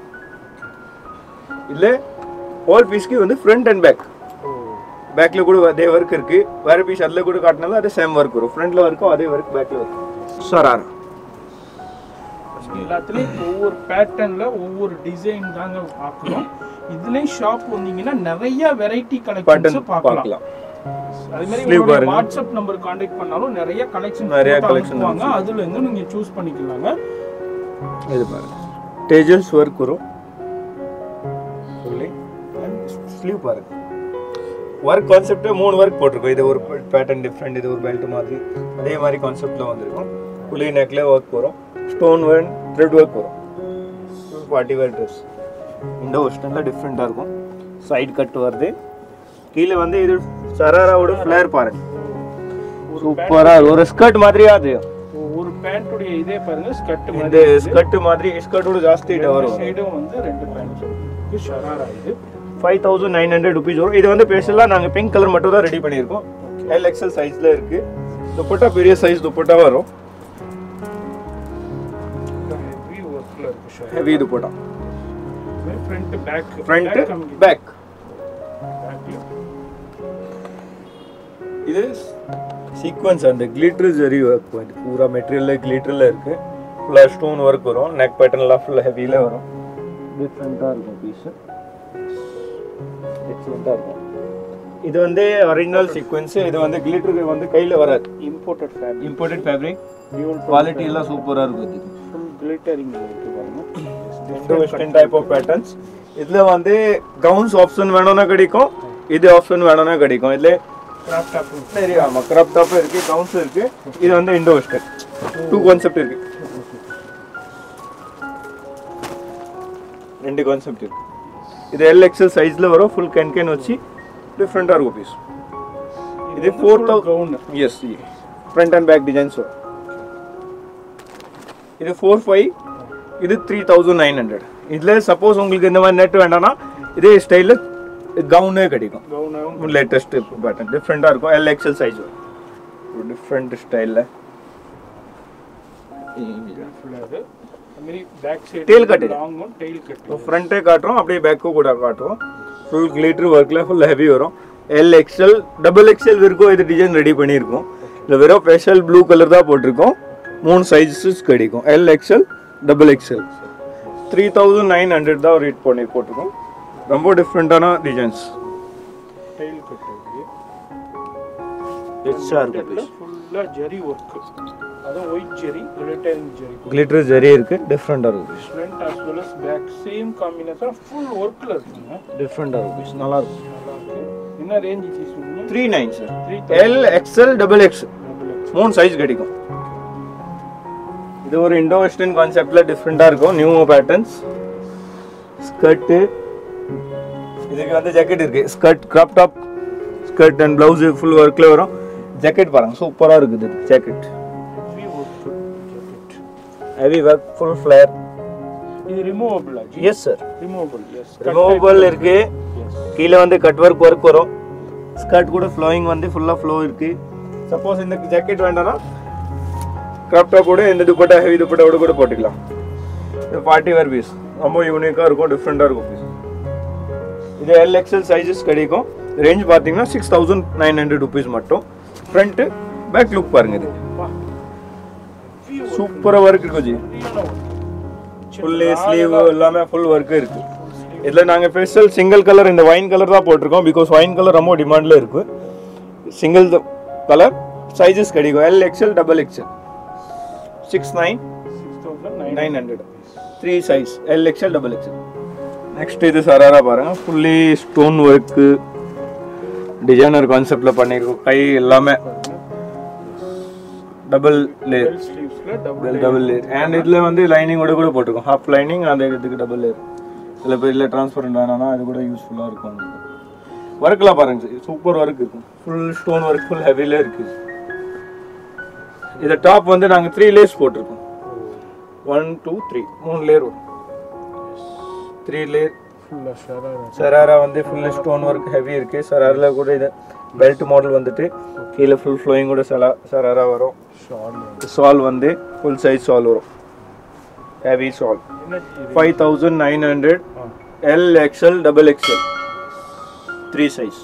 இல்லை ஆல் பீஸ்க்கு வந்து ஃப்ரண்ட் அண்ட் பேக் பேக்ல கூட அதே ஒர்க் இருக்கு வேற பீஸ் அதில் கூட காட்டினாலும் அதே சேம் ஒர்க் வரும் ஃப்ரண்ட்ல ஒர்க்கும் அதே ஒர்க் பேக்ல வரும் சராரா எல்லாத்துலயும் ஒவ்வொரு பேட்டர்ன்ல ஒவ்வொரு டிசைன் தாங்க பார்க்கணும் இதுலயும் ஷாப் வந்தீங்கன்னா நிறைய வெரைட்டி கலெக்ஷன்ஸ் பட்டன் பார்க்கலாம் பார்க்கலாம் அதே மாதிரி Sleeve உங்களுடைய பாருங்க. வாட்ஸ்அப் நம்பர் காண்டாக்ட் பண்ணாலும் நிறைய கலெக்ஷன் நிறைய நிறைய collection கலெக்ஷன் வாங்க அதுல இருந்து நீங்க சூஸ் பண்ணிக்கலாங்க இது பாருங்க டேஜல்ஸ் ஒர்க் வரும் சொல்லி ஸ்லீவ் பாருங்க ஒர்க் கான்செப்ட் மூணு ஒர்க் போட்டிருக்கோம் இது ஒரு பேட்டர்ன் டிஃப்ரெண்ட் இது ஒரு பெல்ட் மாதிரி அதே மாதிரி கான்செப்ட்ல வந்திருக்கும் புலி நெக்ல ஒர்க் வரும் ஸ்டோன் ஒர்க் த்ரெட் ஒர்க் வரும் பார்ட்டி வேர் ட்ரெஸ் இண்டோ வெஸ்டர்னில் டிஃப்ரெண்ட்டாக இருக்கும் சைடு கட் வருது கீழே வந்து இது சராராவோட ஃப்ளேர் பாருங்க சூப்பராக ஒரு ஸ்கர்ட் மாதிரியா அது ஒரு பேண்ட்டுடைய இதே பாருங்க ஸ்கர்ட் இந்த மாதிரி ஸ்கர்ட் மாதிரி ஸ்கர்ட்டோட ஜாஸ்தி வரும் சைடும் வந்து ரெண்டு பேண்ட் ஷராரா இது five thousand nine hundred rupees வரும் இது வந்து ஸ்பெஷலாக நாங்கள் பிங்க் கலர் மட்டும் தான் ரெடி பண்ணியிருக்கோம் எல் எக்ஸல் சைஸில் இருக்கு துப்பட்டா பெரிய சைஸ் துப்பட்டா வரும் ஹெவி ஒர்க்ல இருக்கு sharara heavy dupatta front back front back இது சீக்வன்ஸ் அந்த கிளிட்டர் ஜரி ஒர்க் பாயிண்ட் பூரா மெட்டீரியலில் கிளிட்டரில் இருக்கு ஃபுல்லாக ஸ்டோன் ஒர்க் வரும் நெக் பேட்டர்ன்லாம் ஃபுல்லாக ஹெவியில் வரும் டிஃப்ரெண்ட்டாக இருக்கும் பீஸு எக்ஸலண்ட்டாக இருக்கும் இது வந்து ஒரிஜினல் சீக்வன்ஸ் இது வந்து கிளிட்டருக்கு வந்து கையில் வராது imported fabric imported fabric tulle quality எல்லாம் சூப்பராக இருக்கும் இது ஃபுல் கிளிட்டரிங் இருக்கு பாருங்க Indo western type of patterns இதில் வந்து கவுன்ஸ் ஆப்ஷன் வேணும்னா கிடைக்கும் இது ஆப்ஷன் வேணும்னா கிடைக்கும் இதில் கிராப் டாப் சரி ஆமாம் கிராப் டாப்பும் இருக்கு கவுன்ஸும் இருக்கு இது வந்து இண்டோ வெஸ்டர்ன் டூ கான்செப்ட் இருக்கு ரெண்டு கான்செப்ட் இருக்கு இது எல் எக்ஸல் சைஸில் வரும் ஃபுல் கேன் கேன் வச்சு டிஃப்ரெண்ட்டாக இருக்கும் பீஸ் இது ஃபோர் தௌ gown yes front and back designs வரும் இது ஃபோர் ஃபைவ் இது த்ரீ தௌசண்ட் நைன் ஹண்ட்ரட் இதில் சப்போஸ் உங்களுக்கு இந்த மாதிரி நெட் வேண்டாம்னா இதே ஸ்டைலில் கவுனே கிடைக்கும் கவுனாகவும் லேட்டஸ்ட் பேட்டர்ன் டிஃப்ரெண்ட்டாக இருக்கும் எல் எக்ஸல் சைஸ் வரும் ஒரு டிஃப்ரெண்ட் ஸ்டைலில் ஃபுல்லாக அதுமாரி பேக் சைடு Tail cut இது. லாங் ஒன் டெயில் கட் இப்போ ஃப்ரண்ட்டே காட்டுறோம் அப்படியே பேக்கும் கூட காட்டுறோம் ஃபுல் கிளிட்டர் ஒர்க்கில் ஃபுல் ஹெவி வரும் எல் எக்ஸ்எல் டபுள் எக்ஸ்எல் வரைக்கும் இது டிசைன் ரெடி பண்ணியிருக்கோம் இல்லை வெறும் ஸ்பெஷல் ப்ளூ கலர் தான் போட்டிருக்கோம் மூணு சைஸஸ் கிடைக்கும் L XL double XL three thousand nine hundred தான் ரேட் பண்ணி போட்டிருக்கோம் ரொம்ப டிஃப்ரெண்ட்டான டிசைன்ஸ் டெயில் கட் இருக்கு ரிச்சாக இருக்கும் ஃபுல்லாக ஜெரி ஒர்க் அதுவும் white zari glittering zari glitter zari இருக்கு டிஃப்ரெண்ட்டாக இருக்கும் front as well as back same combination full ஒர்க்கில் இருக்குங்க டிஃப்ரெண்ட்டாக இருக்கும் நல்லா இருக்கும் நல்லா இருக்கு என்ன ரேஞ்ச் சீஸ் சொன்னீங்க three nine sir three L XL double X மூணு சைஸ் கிடைக்கும் இது ஒரு இண்டோ வெஸ்டர்ன் கான்செப்ட்ல டிஃப்ரெண்டா இருக்கும் நியூ பேட்டர்ன்ஸ் ஸ்கர்ட்டு இதுக்கு வந்து ஜாக்கெட் இருக்கு skirt crop top skirt and blouse full ஒர்க்ல வரும் ஜாக்கெட் பாருங்க சூப்பரா இருக்குது jacket heavy work jacket heavy work full flare இது ரிமூவபிள் ஆச்சு yes sir removable yes removable இருக்கு எஸ் கீழே வந்து கட் ஒர்க் ஒர்க் வரும் ஸ்கர்ட் கூட ஃப்ளோயிங் வந்து ஃபுல்லாக ஃப்ளோ இருக்கு சப்போஸ் இந்த ஜாக்கெட் வேண்டாம்னா கிராப் டாப் கூட இந்த துப்பட்டா ஹெவி துப்பட்டாவோட கூட போட்டுக்கலாம் இது பார்ட்டி வேர் பீஸ் ரொம்ப யூனிக்காக இருக்கும் டிஃப்ரெண்ட்டாக இருக்கும் பீஸ் இது எல் எக்ஸல் சைஸஸ் கிடைக்கும் ரேஞ்ச் பார்த்தீங்கன்னா six thousand nine hundred rupees மட்டும் ஃப்ரண்ட்டு பேக் லுக் பாருங்க இது சூப்பராக ஒர்க் இருக்கும் ஜி ஃபுல்லி ஸ்லீவ் எல்லாமே ஃபுல் ஒர்க்கு இருக்கு இதில் நாங்கள் ஸ்பெஷல் சிங்கிள் கலர் இந்த ஒயின் கலர் தான் போட்டிருக்கோம் பிகாஸ் ஒயின் கலர் ரொம்ப டிமாண்டில் இருக்கு சிங்கிள் கலர் சைஸஸ் கிடைக்கும் L XL double XL six nine six thousand nine nine hundred three size L XL double XL next இது சராரா பாருங்க ஃபுல்லி ஸ்டோன் ஒர்க்கு டிசைனர் கான்செப்டில் பண்ணியிருக்கோம் கை எல்லாமே டபுள் லேயர் ஸ்லீவ்ஸில் டபுள் டபுள் லேயர் அண்ட் இதில் வந்து லைனிங்கோட கூட போட்டிருக்கோம் ஹாஃப் லைனிங் அந்த இதுக்கு டபுள் லேயர் சில பேர் இல்லை ட்ரான்ஸ்பரண்ட் வேணாம்னா அது கூட யூஸ்ஃபுல்லாக இருக்கும் ஒர்க்லாம் பாருங்க சூப்பர் ஒர்க் இருக்கும் ஃபுல் ஸ்டோன் ஒர்க் ஃபுல் ஹெவியில் இருக்கு இதை டாப் வந்து நாங்கள் த்ரீ லேயர்ஸ் போட்டிருக்கோம் ஒன் டூ த்ரீ மூணு லேயர் வரும் த்ரீ லேயர் ஃபுல்லாக ஷராரா சராரா வந்து ஃபுல் ஸ்டோன் ஒர்க் ஹெவி இருக்கு சராரில் கூட இது பெல்ட் மாடல் வந்துட்டு கீழே ஃபுல் ஃப்ளோயிங் கூட சலா சராரா வரும் ஷால் சால் வந்து ஃபுல் சைஸ் சால் வரும் ஹெவி சால் என்ன இது? ஃபைவ் தௌசண்ட் நைன் ஹண்ட்ரட் ஆ. L XL double XL three size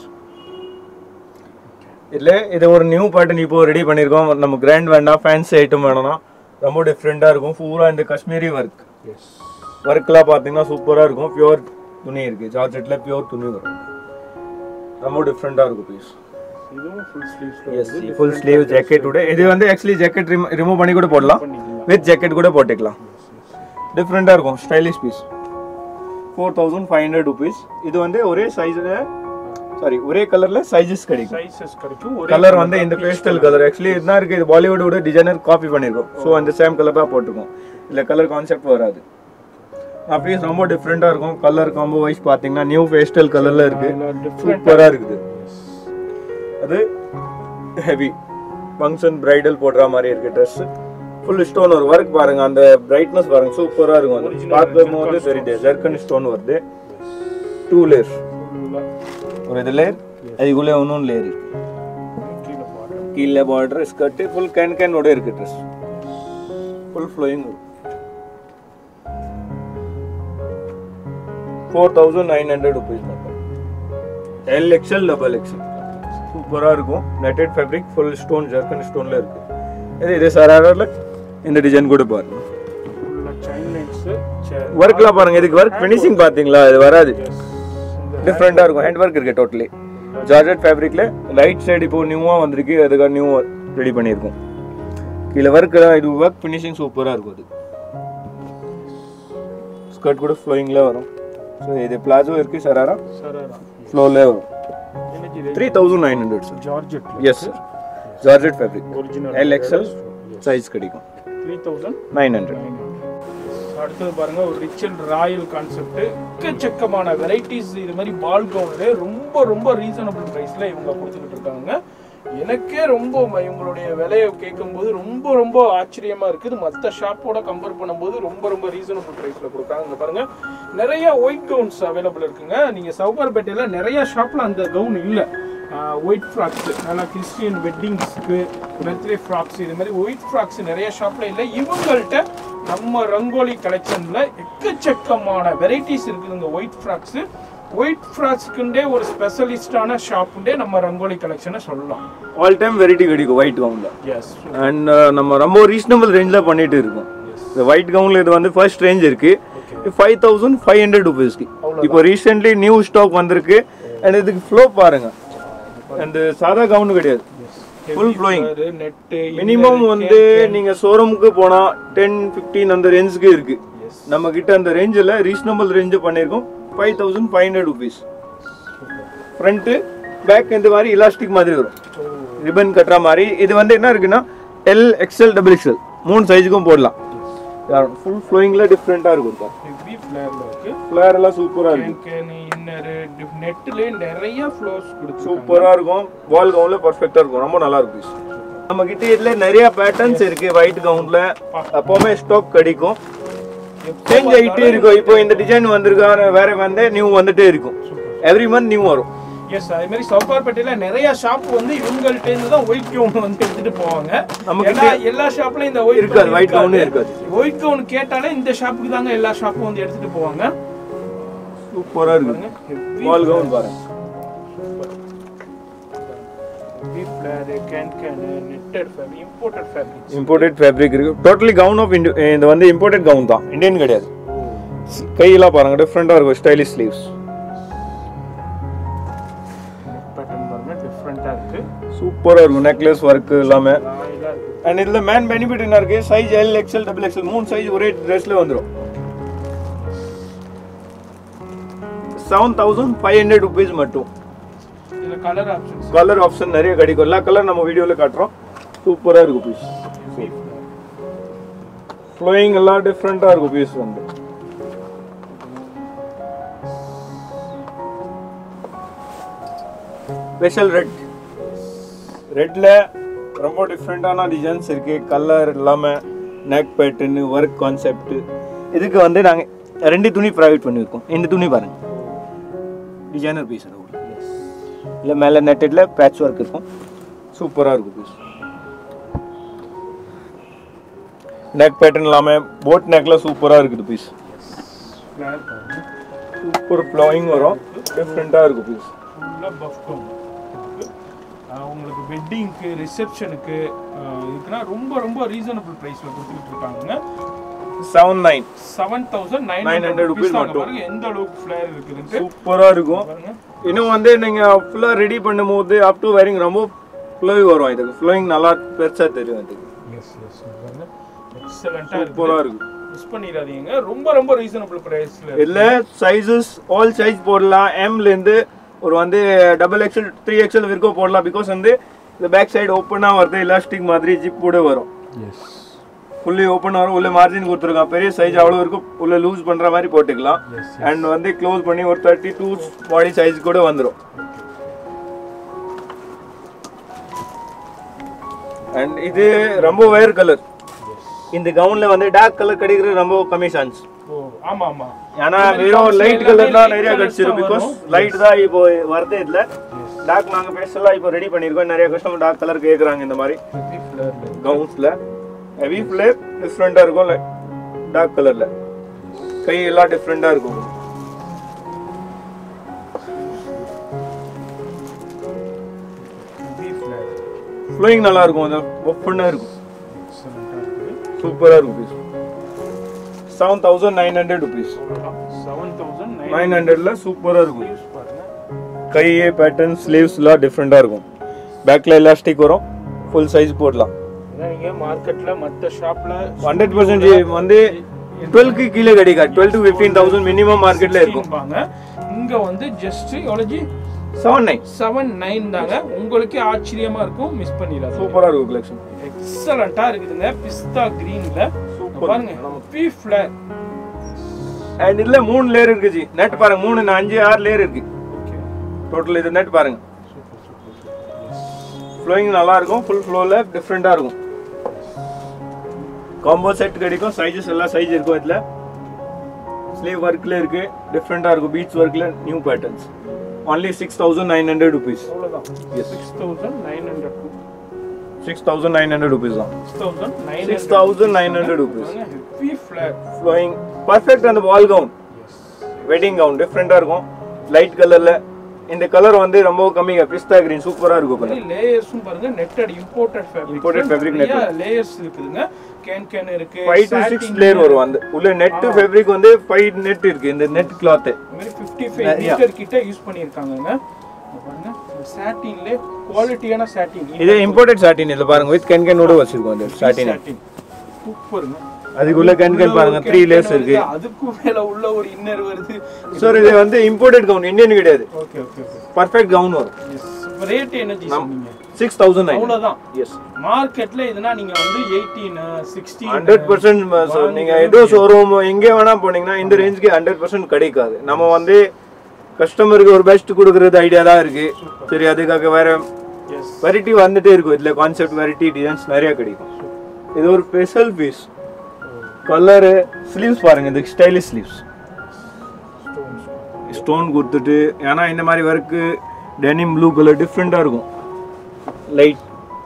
இதில் இது ஒரு நியூ பேட்டர்ன் இப்போ ரெடி பண்ணியிருக்கோம் நம்ம கிராண்ட் வேண்டாம் ஃபேன்சி ஐட்டம் வேணும்னா ரொம்ப டிஃப்ரெண்ட்டாக இருக்கும் பூரா இந்த காஷ்மீரி ஒர்க் எஸ் ஒர்க்லாம் பார்த்தீங்கன்னா சூப்பராக இருக்கும் பியூர் துணி இருக்குது ஜார்ஜெட்டில் பியூர் துணி வரும் ரொம்ப டிஃப்ரெண்ட்டாக இருக்கும் பீஸ் இதுவும் ஃபுல் ஸ்லீவ்ஸில் எஸ் ஃபுல் ஸ்லீவ் ஜாக்கெட்டோட இது வந்து ஆக்சுவலி ஜாக்கெட் ரிமூவ் பண்ணி கூட போடலாம் பண்ணிக்கலாம் வித் ஜாக்கெட் கூட போட்டுக்கலாம் டிஃப்ரெண்ட்டாக இருக்கும் stylish piece four thousand five hundred rupees இது வந்து ஒரே சைஸில் சாரி ஒரே கலரில் சைஸஸ் கிடைக்கும் சைஸஸ் கிடைக்கும் ஒரே கலர் வந்து இந்த பேஸ்டல் கலர் ஆக்சுவலி இதுதான் இருக்குது இது பாலிவுட்டோட டிசைனர் காப்பி பண்ணியிருக்கோம் ஸோ அந்த சேம் கலர் தான் போட்டிருக்கோம் இல்லை கலர் கான்செப்ட் வராது பீஸ் ரொம்ப டிஃப்ரெண்ட்டாக இருக்கும் கலர் காம்போ வைஸ் பார்த்தீங்கன்னா நியூ பேஸ்டல் கலரில் இருக்குது டிஃப்ரெண்ட் சூப்பராக இருக்குது அது ஹெவி ஃபங்க்ஷன் பிரைடல் போடுற மாதிரி இருக்கு ட்ரெஸ் ஃபுல் ஸ்டோன் ஒரு ஒர்க் பாருங்க அந்த பிரைட்னஸ் பாருங்க சூப்பரா இருக்கும் அது Original பார்க்கும் போது தெரியுது ஜெர்கன் ஸ்டோன் வருது டூ லேயர் ஒரு இது லேயர் அதுக்குள்ளே இன்னொன்று லேயர் இருக்கு கீழே பாட்டம் கீழே பார்டர் ஸ்கர்ட் ஃபுல் கேன் கேனோட இருக்கு dress full flowing four thousand nine hundred rupees மட்டும் எல் எக்ஸ்எல் டபுள் எக்ஸ்எல் சூப்பராக இருக்கும் netted fabric full stone zircon ஸ்டோனில் இருக்கு இது இது சராரில் இந்த டிசைன் கூட பாருங்க ஃபுல்லாக சைன் லைன்ஸ் ஒர்க்லாம் பாருங்க இதுக்கு ஒர்க் ஃபினிஷிங் பார்த்தீங்களா இது வராது டிஃப்ரெண்ட்டாக இருக்கும் ஹேண்ட் ஒர்க் இருக்கு டோட்டலி ஜார்ஜெட் ஃபேப்ரிக்ல ரைட் சைடு இப்போ நியூவாக வந்திருக்கு அதுக்காக நியூ ரெடி பண்ணியிருக்கோம் கீழே ஒர்க் இது ஒர்க் ஃபினிஷிங் சூப்பராக இருக்கும் அது ஸ்கர்ட் கூட ஃப்ளோயிங்கில் வரும் ஸோ இது பிளாசோ இருக்குது சராரா சராரா ஃப்ளோவில் வரும் எனக்கு இது three thousand nine hundred sir georgette yes sir georgette fabric original L XL size கிடைக்கும் த்ரீ தௌசண்ட் நைன் ஹண்ட்ரட் அடுத்தது பாருங்க ஒரு ரிச் அண்ட் ராயல் கான்செப்ட் எக்கச்சக்கமான வெரைட்டிஸ் இது மாதிரி பால் கவுன்ல ரொம்ப ரொம்ப ரீசனபிள் பிரைஸ்ல இவங்க கொடுத்துக்கிட்டு இருக்காங்க எனக்கே ரொம்ப ம- இவங்களுடைய விலையை கேட்கும்போது ரொம்ப ரொம்ப ஆச்சரியமா இருக்குது மற்ற ஷாப்போட கம்பேர் பண்ணும்போது ரொம்ப ரொம்ப ரீசனபிள் பிரைஸ்ல கொடுக்குறாங்க இங்க பாருங்க நிறைய ஒயிட் கவுன்ஸ் அவைலபிள் இருக்குங்க நீங்க சவுகார்பேட்டையில நிறைய ஷாப்ல அந்த கவுன் இல்லை ஒயிட் ஃப்ராக்ஸ் நல்லா கிறிஸ்டியன் வெட்டிங்ஸ்க்கு பர்த்டே ஃப்ராக்ஸ் இது மாதிரி ஒயிட் ஃப்ராக்ஸ் நிறைய ஷாப்ல இல்லை இவங்கள்ட்ட நம்ம ரங்கோலி கலெக்ஷன்ல எக்கச்சக்கமான வெரைட்டிஸ் இருக்குதுங்க ஒயிட் ஃப்ராக்ஸ் ஒயிட் ஃப்ராக்ஸ்க்குண்டே ஒரு ஸ்பெஷலிஸ்டான ஷாப்புண்டே நம்ம ரங்கோலி கலெக்ஷனை சொல்லலாம் ஆல் டைம் வெரைட்டி கிடைக்கும் ஒயிட் கவுனில் எஸ் அண்ட் நம்ம ரொம்ப ரீசனபிள் ரேஞ்சில் பண்ணிட்டு இருக்கோம் இந்த ஒயிட் கவுனில் இது வந்து ஃபர்ஸ்ட் ரேஞ்ச் இருக்கு ஃபைவ் தௌசண்ட் ஃபைவ் ஹண்ட்ரட் ருபீஸ்க்கு இப்போ ரீசென்ட்லி நியூ ஸ்டாக் வந்திருக்கு அண்ட் இதுக்கு ஃப்ளோ பாருங்க அந்த சாதா கவுன் கிடையாது ஃபுல் ஃப்ளோயிங் நெட்டு மினிமம் வந்து நீங்க ஷோரூமுக்கு போனா டென் ஃபிஃப்டீன் அந்த ரேஞ்சுக்கு இருக்கு நம்ம கிட்ட அந்த ரேஞ்சில் ரீசனபிள் ரேஞ்சு பண்ணியிருக்கோம் five thousand five hundred rupees front back இந்த மாதிரி இலாஸ்டிக் மாதிரி வரும் ரிப்பன் கட்டுற மாதிரி இது வந்து என்ன இருக்குன்னா எல் எக்ஸ்எல் டபுள் எக்ஸ்எல் மூணு சைஸுக்கும் போடலாம் ஃபுல் ஃப்ளோயிங்கில் டிஃப்ரெண்ட்டாக இருக்கும் சார் ஹெவி ஃபிளேர்ல இருக்கு ஃப்ளேர் எல்லாம் சூப்பராக இருக்கும் கேன் இன்னரு நெட்லயே நிறைய ஃப்ளோர்ஸ் கொடுத்து சூப்பராக இருக்கும் வால் கவுனில் பர்ஃபெக்டாக இருக்கும் ரொம்ப நல்லா இருக்கும் piece. நம்ம கிட்ட இதுல நிறைய பேட்டர்ன்ஸ் இருக்கு ஒயிட் கவுன்ல எப்பவுமே ஸ்டாக் கிடைக்கும் சேஞ்ச் ஆகிட்டே இருக்கும் இப்போ இந்த டிசைன் வந்திருக்கா வேற வந்து நியூ வந்துட்டே இருக்கும் எவ்ரி மந்த் நியூ வரும் எஸ் அதே மாதிரி சவுகார்பேட்டையில நிறைய ஷாப் வந்து இவங்கள்ட்ட இருந்து தான் ஒயிட் கவுன் வந்து எடுத்துட்டு போவாங்க நமக்கு எல்லா எல்லா ஷாப்லயும் இந்த ஒயிட் இருக்காது, white gown இருக்காது. ஒயிட் கவுன் கேட்டாலே இந்த ஷாப்புக்கு தாங்க எல்லா ஷாப்பும் வந்து எடுத்துட்டு போவாங்க சூப்பரா இருக்கு வால் கவுன் பாருங்க can can netted fabric imported fabrics imported fabric இருக்கு டோட்டலி கவுன் ஆஃப் இது வந்து இம்போர்ட்டட் கவுன் தான் இந்தியன் கிடையாது கையெல்லாம் பாருங்க டிஃப்ரெண்டா இருக்கும் ஸ்டைலிஷ் ஸ்லீவ்ஸ் பேட்டர்ன் பாருங்க டிஃப்ரெண்டா இருக்கு சூப்பரா இருக்கும் நெக்லஸ் ஒர்க் எல்லாமே ராயலா இருக்கு அண்ட் இதுல மேன் பெனிஃபிட் என்ன இருக்கு size L XL double XL மூணு சைஸ் ஒரே ட்ரெஸ்ல வந்துடும் seven thousand five hundred rupees மட்டும் இதுல கலர் ஆப்ஷன்ஸ் கலர் ஆப்ஷன் நிறைய கிடைக்கும் எல்லா கலர் நம்ம வீடியோல காட்டுறோம் சூப்பரா இருக்கும் பீஸ் ஃப்ளோயிங் எல்லாம் டிஃப்ரெண்டா இருக்கும் பீஸ் வந்து ஸ்பெஷல் ரெட் ரெட்ல ரொம்ப டிஃப்ரெண்டான டிசைன்ஸ் இருக்கு கலர் எல்லாமே நெக் பேட்டர்னு ஒர்க் கான்செப்ட் இதுக்கு வந்து நாங்க ரெண்டு துணி ப்ரொவைட் பண்ணியிருக்கோம் இந்த துணி பாருங்க டிசைனர் பீஸ் அது இல்லை மேலே நெட்டடில் பேட்ச் ஒர்க் இருக்கும் சூப்பராக இருக்கும் பீஸ் நெக் பேட்டர்ன் இல்லாமல் போட் நெக்கில் சூப்பராக இருக்குது பீஸ் ஃபிளேர் பாருங்க சூப்பர் ஃப்ளோயிங் வரும் டிஃப்ரெண்ட்டாக இருக்கும் பீஸ் ஃபுல்லாக பஃப் கவுன் உங்களுக்கு வெட்டிங்க்கு ரிசப்ஷனுக்கு இதுக்குன்னா ரொம்ப ரொம்ப ரீசனபிள் ப்ரைஸில் கொடுத்துக்கிட்டு இருக்காங்க seven nine seven thousand nine 900 hundred rupees rupees மட்டும். பாருங்க எந்த அளவுக்கு ஃபிளேர் இருக்குதுன்ட்டு சூப்பராக இருக்கும் பாருங்க இன்னும் வந்து நீங்கள் ஃபுல்லாக ரெடி பண்ணும்போது அப் டு வேரிங் ரொம்ப ஃப்ளோயிங் வரும் இதுக்கு ஃப்ளோயிங் நல்லா பெருசாக தெரியும் இதுக்கு எஸ் எஸ் பாருங்க எக்ஸலண்ட்டாக இருக்கு சூப்பராக இருக்கும் மிஸ் பண்ணிடாதீங்க ரொம்ப ரொம்ப ரீசனபிள் ப்ரைஸில் இதில் சைஸஸ் ஆல் சைஸ் போடலாம் எம்லேருந்து ஒரு வந்து டபுள் எக்ஸல் த்ரீ எக்ஸல் வரைக்கும் போடலாம் பிகாஸ் வந்து இந்த பேக் சைடு ஓப்பனாக வருது எலாஸ்டிக் மாதிரி ஜிப் கூட வரும் எஸ் ஃபுல்லி ஓப்பன் வரும் உள்ள மார்ஜின் கொடுத்துருக்கான் பெரிய சைஸ் அவ்வளோ இருக்கும் உள்ள லூஸ் பண்ணுற மாதிரி போட்டுக்கலாம் எஸ் அண்ட் வந்து க்ளோஸ் பண்ணி ஒரு தேர்ட்டி டூ பாடி சைஸ் கூட வந்துடும் அண்ட் இது ரொம்ப வேர் கலர் இந்த கவுனில் வந்து டார்க் கலர் கிடைக்கிறது ரொம்ப கம்மி சான்ஸ் ஓ ஆமா ஆமா ஏன்னா வெறும் லைட் கலர் தான் நிறைய கிடைச்சிரும் பிகாஸ் லைட் தான் இப்போ வருது இதுல டார்க் நாங்க பேசலாம் இப்போ ரெடி பண்ணிருக்கோம் நிறைய கஸ்டமர் டார்க் கலர் கேக்குறாங்க இந்த மாதிரி ஹெவி ஃபிளேர்ல கவுன்ஸ்ல ஹெவி ஃபிளேர் டிஃப்ரெண்டா இருக்கும் டார்க் கலர்ல கை எல்லாம் டிஃப்ரெண்டா இருக்கும் ஹெவி ஃபிளேர் ஃப்ளோயிங் நல்லா இருக்கும் அந்த ஒப்பனா இருக்கும் எக்ஸலண்ட்டாக இருக்குது சூப்பரா இருக்கும் piece seven thousand nine hundred rupees seven thousand nine ஹண்ட்ரட்ல சூப்பரா இருக்கும் யூஸ் பாருங்க கை பேட்டர்ன் ஸ்லீவ்ஸ்லாம் டிஃப்ரெண்ட்டாக இருக்கும் பேக்கில் எலாஸ்டிக் வரும் ஃபுல் சைஸ் போடலாம் அதான் நீங்க மார்க்கெட்ல மத்த ஷாப்ல ஹண்ட்ரட் பர்சன்டேஜ் வந்து டுவெல்க்கு கீழே கிடைக்காது twelve to fifteen thousand minimum மார்க்கெட்டில் இருக்கும் இருக்கும்பாங்க இங்க வந்து ஜஸ்ட் எவ்வளவு செவன் நைன் செவன் நைன் தாங்க உங்களுக்கே ஆச்சரியமா இருக்கும் மிஸ் பண்ணிடாது சூப்பராக இருக்கும் கலெக்ஷன் எக்ஸலண்டா இருக்குதுங்க பிஸ்தா கிரீன்ல பாருங்க பீ ஃபிளர் அண்ட் இதில் மூணு லேயர் இருக்கு ஜி நெட் பாருங்க மூணு நான் அஞ்சு ஆறு லேயர் இருக்கு ஓகே டோட்டல் இது நெட் பாருங்க ஃப்ளோயிங் நல்லா இருக்கும் ஃபுல் ஃப்ளோவில் டிஃப்ரெண்ட்டாக இருக்கும் காம்போ செட் கிடைக்கும் சைஸஸ் எல்லாம் சைஸ் இருக்கும் இதில் ஸ்லீவ் ஒர்க்கில் இருக்கு டிஃப்ரெண்ட்டாக இருக்கும் பீட்ஸ் ஒர்க்கில் new patterns only six thousand nine hundred rupees அவ்வளவுதான் six thousand nine hundred six thousand nine hundred rupees தான் six thousand nine six thousand nine hundred rupees heavy ஃபிளர் flowing perfect அந்த வால் கவுன் வெட்டிங் கவுன் டிஃப்ரெண்ட்டாக இருக்கும் light கலரில் இந்த colour வந்து ரொம்ப கம்மிங்க பிஸ்தா கிரீன் சூப்பராக இருக்கும் கலர் லேயர்ஸும் பாருங்க netted imported fabric Imported fabric layers இருக்குதுங்க கேன் கேன் இருக்கு ஃபைவ் டு சிக்ஸ் லேயர் வரும் அந்த உள்ள நெட் ஃபேப்ரிக் வந்து ஃபைவ் நெட் இருக்கு இந்த நெட் கிளாத் இந்த மாதிரி 55 மீட்டர் கிட்ட யூஸ் பண்ணிருக்காங்கங்க இங்க பாருங்க சாட்டின்ல குவாலிட்டியான சாட்டின் இது இம்போர்ட்டட் சாட்டின் இதுல பாருங்க வித் கேன் கேனோட வச்சிருக்கோம் இந்த சாட்டின் சாட்டின் சூப்பருங்க அதுக்குள்ள கேன் கேன் பாருங்க த்ரீ லேயர்ஸ் இருக்கு அதுக்கும் மேல உள்ள ஒரு இன்னர் வருது சார் இது வந்து இம்போர்ட்டட் கவுன் இந்தியன் கிடையாது okay okay okay perfect gown வரும் ரேட் என்ன ஜி சொன்னீங்க சிக்ஸ் தௌசண்ட் நைன் அவ்வளவுதான் எஸ் மார்க்கெட்ல இதுனா நீங்க வந்து 18 16 ஹண்ட்ரட் பர்சன்ட் நீங்க ஏதோ ஷோரூம் எங்கே வேணா போனீங்கன்னா இந்த ரேஞ்சுக்கு ஹண்ட்ரட் பர்சன்ட் கிடைக்காது நம்ம வந்து கஸ்டமருக்கு ஒரு பெஸ்ட் கொடுக்கறது ஐடியா தான் இருக்கு சரி அதுக்காக வேற எஸ் வெரைட்டி வந்துட்டே இருக்கும் இதுல கான்செப்ட் வெரைட்டி டிசைன்ஸ் நிறைய கிடைக்கும் இது ஒரு ஸ்பெஷல் பீஸ் கலரு ஸ்லீவ்ஸ் பாருங்க இது ஸ்டைலிஷ் ஸ்லீவ்ஸ் ஸ்டோன் கொடுத்துட்டு ஏன்னா இந்த மாதிரி ஒர்க்கு டெனிம் ப்ளூ கலர் டிஃப்ரெண்ட்டாக இருக்கும் லைட்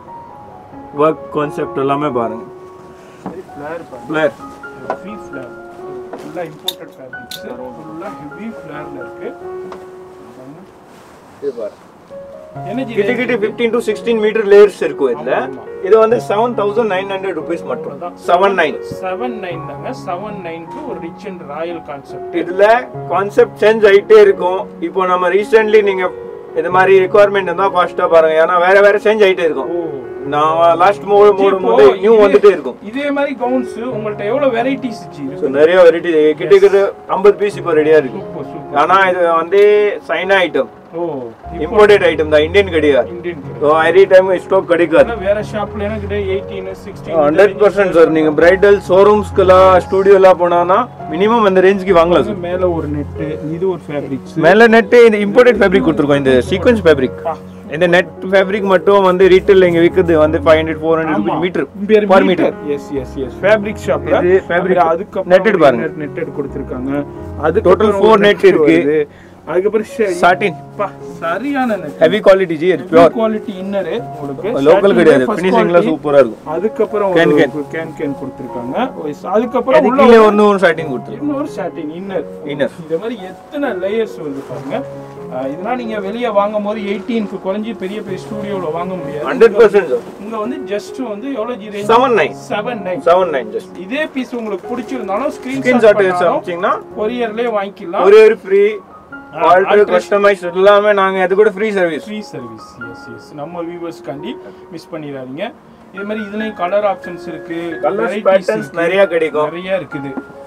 ஒர்க் கான்செப்ட் எல்லாமே பாருங்க ஃபிளேர் பாருங்க பிளேர் ஹெவி ஃபிளேர் ஃபுல்லா இம்போர்ட்டட் ஃபேப்ரிக்ஸ் ஃபுல்லா ஹெவி ஃபிளேர்ல இருக்கு பாருங்க. இது பாருங்க என்ன ஜி கிட்ட கிட்ட fifteen to sixteen metre layers இருக்கும் இதுல ஆமா. இது வந்து seven thousand nine hundred rupees மட்டும் செவன் நைன் செவன் நைன் தாங்க செவன் நைன்க்கு ஒரு ரிச் அண்ட் ராயல் கான்செப்ட் இதுல கான்செப்ட் சேஞ்ச் ஆயிட்டே இருக்கும் இப்போ நம்ம ரீசென்ட்லி நீங்க இது மாதிரி ரிக்குவயர்மெண்ட் இருந்தா ஃபாஸ்டா பாருங்க ஏன்னா வேற வேற சேஞ்ச் ஆயிட்டே இருக்கும் ஓ நான் லாஸ்ட் மூணு மூணு இப்போ போது நியூ இதே- வந்துட்டே இருக்கும் இதே மாதிரி கவுன்ஸ் உங்கள்ட்ட எவ்வளவு வெரைட்டிஸ் ஸோ இருக்கு நிறைய வெரைட்டி கிட்ட கிட்ட ஐம்பது பீஸ் இப்போ ரெடியா இருக்கு சூப்பர் சூப்பர் ஆனா இது வந்து China item oh imported item தான் இந்தியன் கிடையாது Indian so every time stock கிடைக்காது ஆனா வேற ஷாப்ல எனக்கு eighteen sixteen hundred percent sir நீங்க பிரைடல் ஷோரூம்ஸ்க்குலாம் ஸ்டூடியோலாம் போனானா மினிமம் அந்த ரேஞ்சுக்கு வாங்கலாம் சார் மேல ஒரு நெட் இது ஒரு ஃபேப்ரிக்ஸ் மேல நெட் இந்த இம்போர்ட்டட் ஃபேப்ரிக் கொடுத்துருக்கோம் இந்த சீக்வன்ஸ் ஃபேப்ரிக் இந்த நெட் ஃபேப்ரிக் மட்டும் வந்து ரீட்டைல் இங்க விற்குது வந்து five hundred four hundred metre per metre yes yes yes fabric ஷாப்ல இது fabric. அதுக்கு Netted பாருங்க. நெட்டட் கொடுத்திருக்காங்க அது Total four net இருக்கு. அதுக்கப்புறம் ஷ- சாட்டின் பா, சரியான நெட் ஹெவி குவாலிட்டி ஜி இது பியூர் குவாலிட்டி இன்னர் உங்களுக்கு லோக்கல் Satin கிடையாது first ஃபினிஷிங்ல quality. சூப்பரா இருக்கும் அதுக்கப்புறம் Can ஒரு can. கேன் கேன் கொடுத்திருக்காங்க அதுக்கப்புறம் அது உள்ள கீழே ஒரு- ஒன்று ஒரு சாட்டின் கொடுத்துருக்கோம் இன்னொரு சாட்டின் இன்னர் Inner. இந்த மாதிரி எத்தனை லேயர்ஸ் வருது பாருங்க அஹ் இதெல்லாம் நீங்க வெளிய வாங்கும் போது 18க்கு குறைஞ்சி பெரிய பெரிய ஸ்டூடியோல வாங்க முடியாது ஹண்ட்ரட் பர்சன்ட் சார் இங்க வந்து ஜஸ்ட் வந்து எவ்வளவு ji range seven nine seven nine seven nine just இதே பீஸ் உங்களுக்கு பிடிச்சிருந்தாலும் ஸ்கிரீன்ஷாட் ஸ்கிரீன்ஷாட் எடுத்து அமிச்சிங்கன்னா கொரியர்லயே வாங்கிக்கலாம் ஒரே ஒரு free ah, alter alternate- customise எல்லாமே நாங்க அது கூட free service free service yes yes நம்ம வியூவர்ஸ்க்காண்டி மிஸ் பண்ணிடாதீங்க இதே மாதிரி இதுலயும் கலர் ஆப்ஷன்ஸ் இருக்கு கலர்ஸ் varieties பேட்டர்ன்ஸ் இருக்கு. நிறைய கிடைக்கும் நிறைய இருக்குது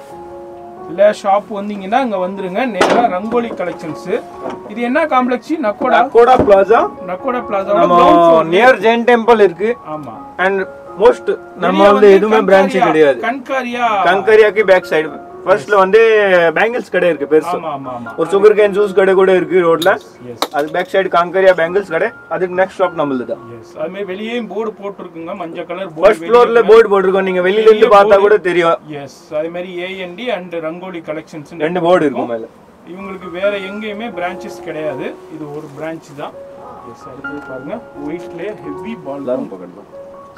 இல்ல ஷாப் வந்தீங்கன்னா அங்க வந்துருங்க நேரா ரங்கோலி கலெக்ஷன்ஸ் இது என்ன காம்ப்ளெக்ஸ் நக்கோடா கோடா பிளாசா நக்கோடா பிளாசா நம்ம நியர் ஜெயின் டெம்பிள் இருக்கு ஆமா அண்ட் மோஸ்ட் நம்ம வெளிய வந்து எதுவுமே பிரான்ச் கண்காரியா- கிடையாது கண்காரியா கங்கரியாக்கு பேக் சைடு ஃபர்ஸ்ட்ல வந்து பேங்கிள்ஸ் கடை இருக்கு பெருசு ஆமா ஆமா ஆமா ஒரு சுகர் கேன் ஜூஸ் கடை கூட இருக்கு ரோட்ல எஸ் அது பேக் சைடு காங்கரியா பேங்கிள்ஸ் கடை அதுக்கு நெக்ஸ்ட் ஷாப் நம்மளுது தான் எஸ் அது மாதிரி வெளியேயும் போர்டு போட்டிருக்குங்க மஞ்சள் கலர் ஃபர்ஸ்ட் ஃப்ளோர்ல போர்டு போட்டிருக்கோம் நீங்க வெளியில இருந்து பார்த்தா கூட தெரியும் எஸ் அதே மாதிரி ஏஎன்டி அண்ட் ரங்கோலி கலெக்ஷன்ஸ் ரெண்டு போர்டு இருக்கும் மேல இவங்களுக்கு வேற எங்கேயுமே பிரான்ச்சஸ் கிடையாது இது ஒரு பிரான்ச் தான் எஸ் அடுத்து பாருங்க ஒயிட்ல ஹெவி பால் எல்லாரும் பக்கத்துல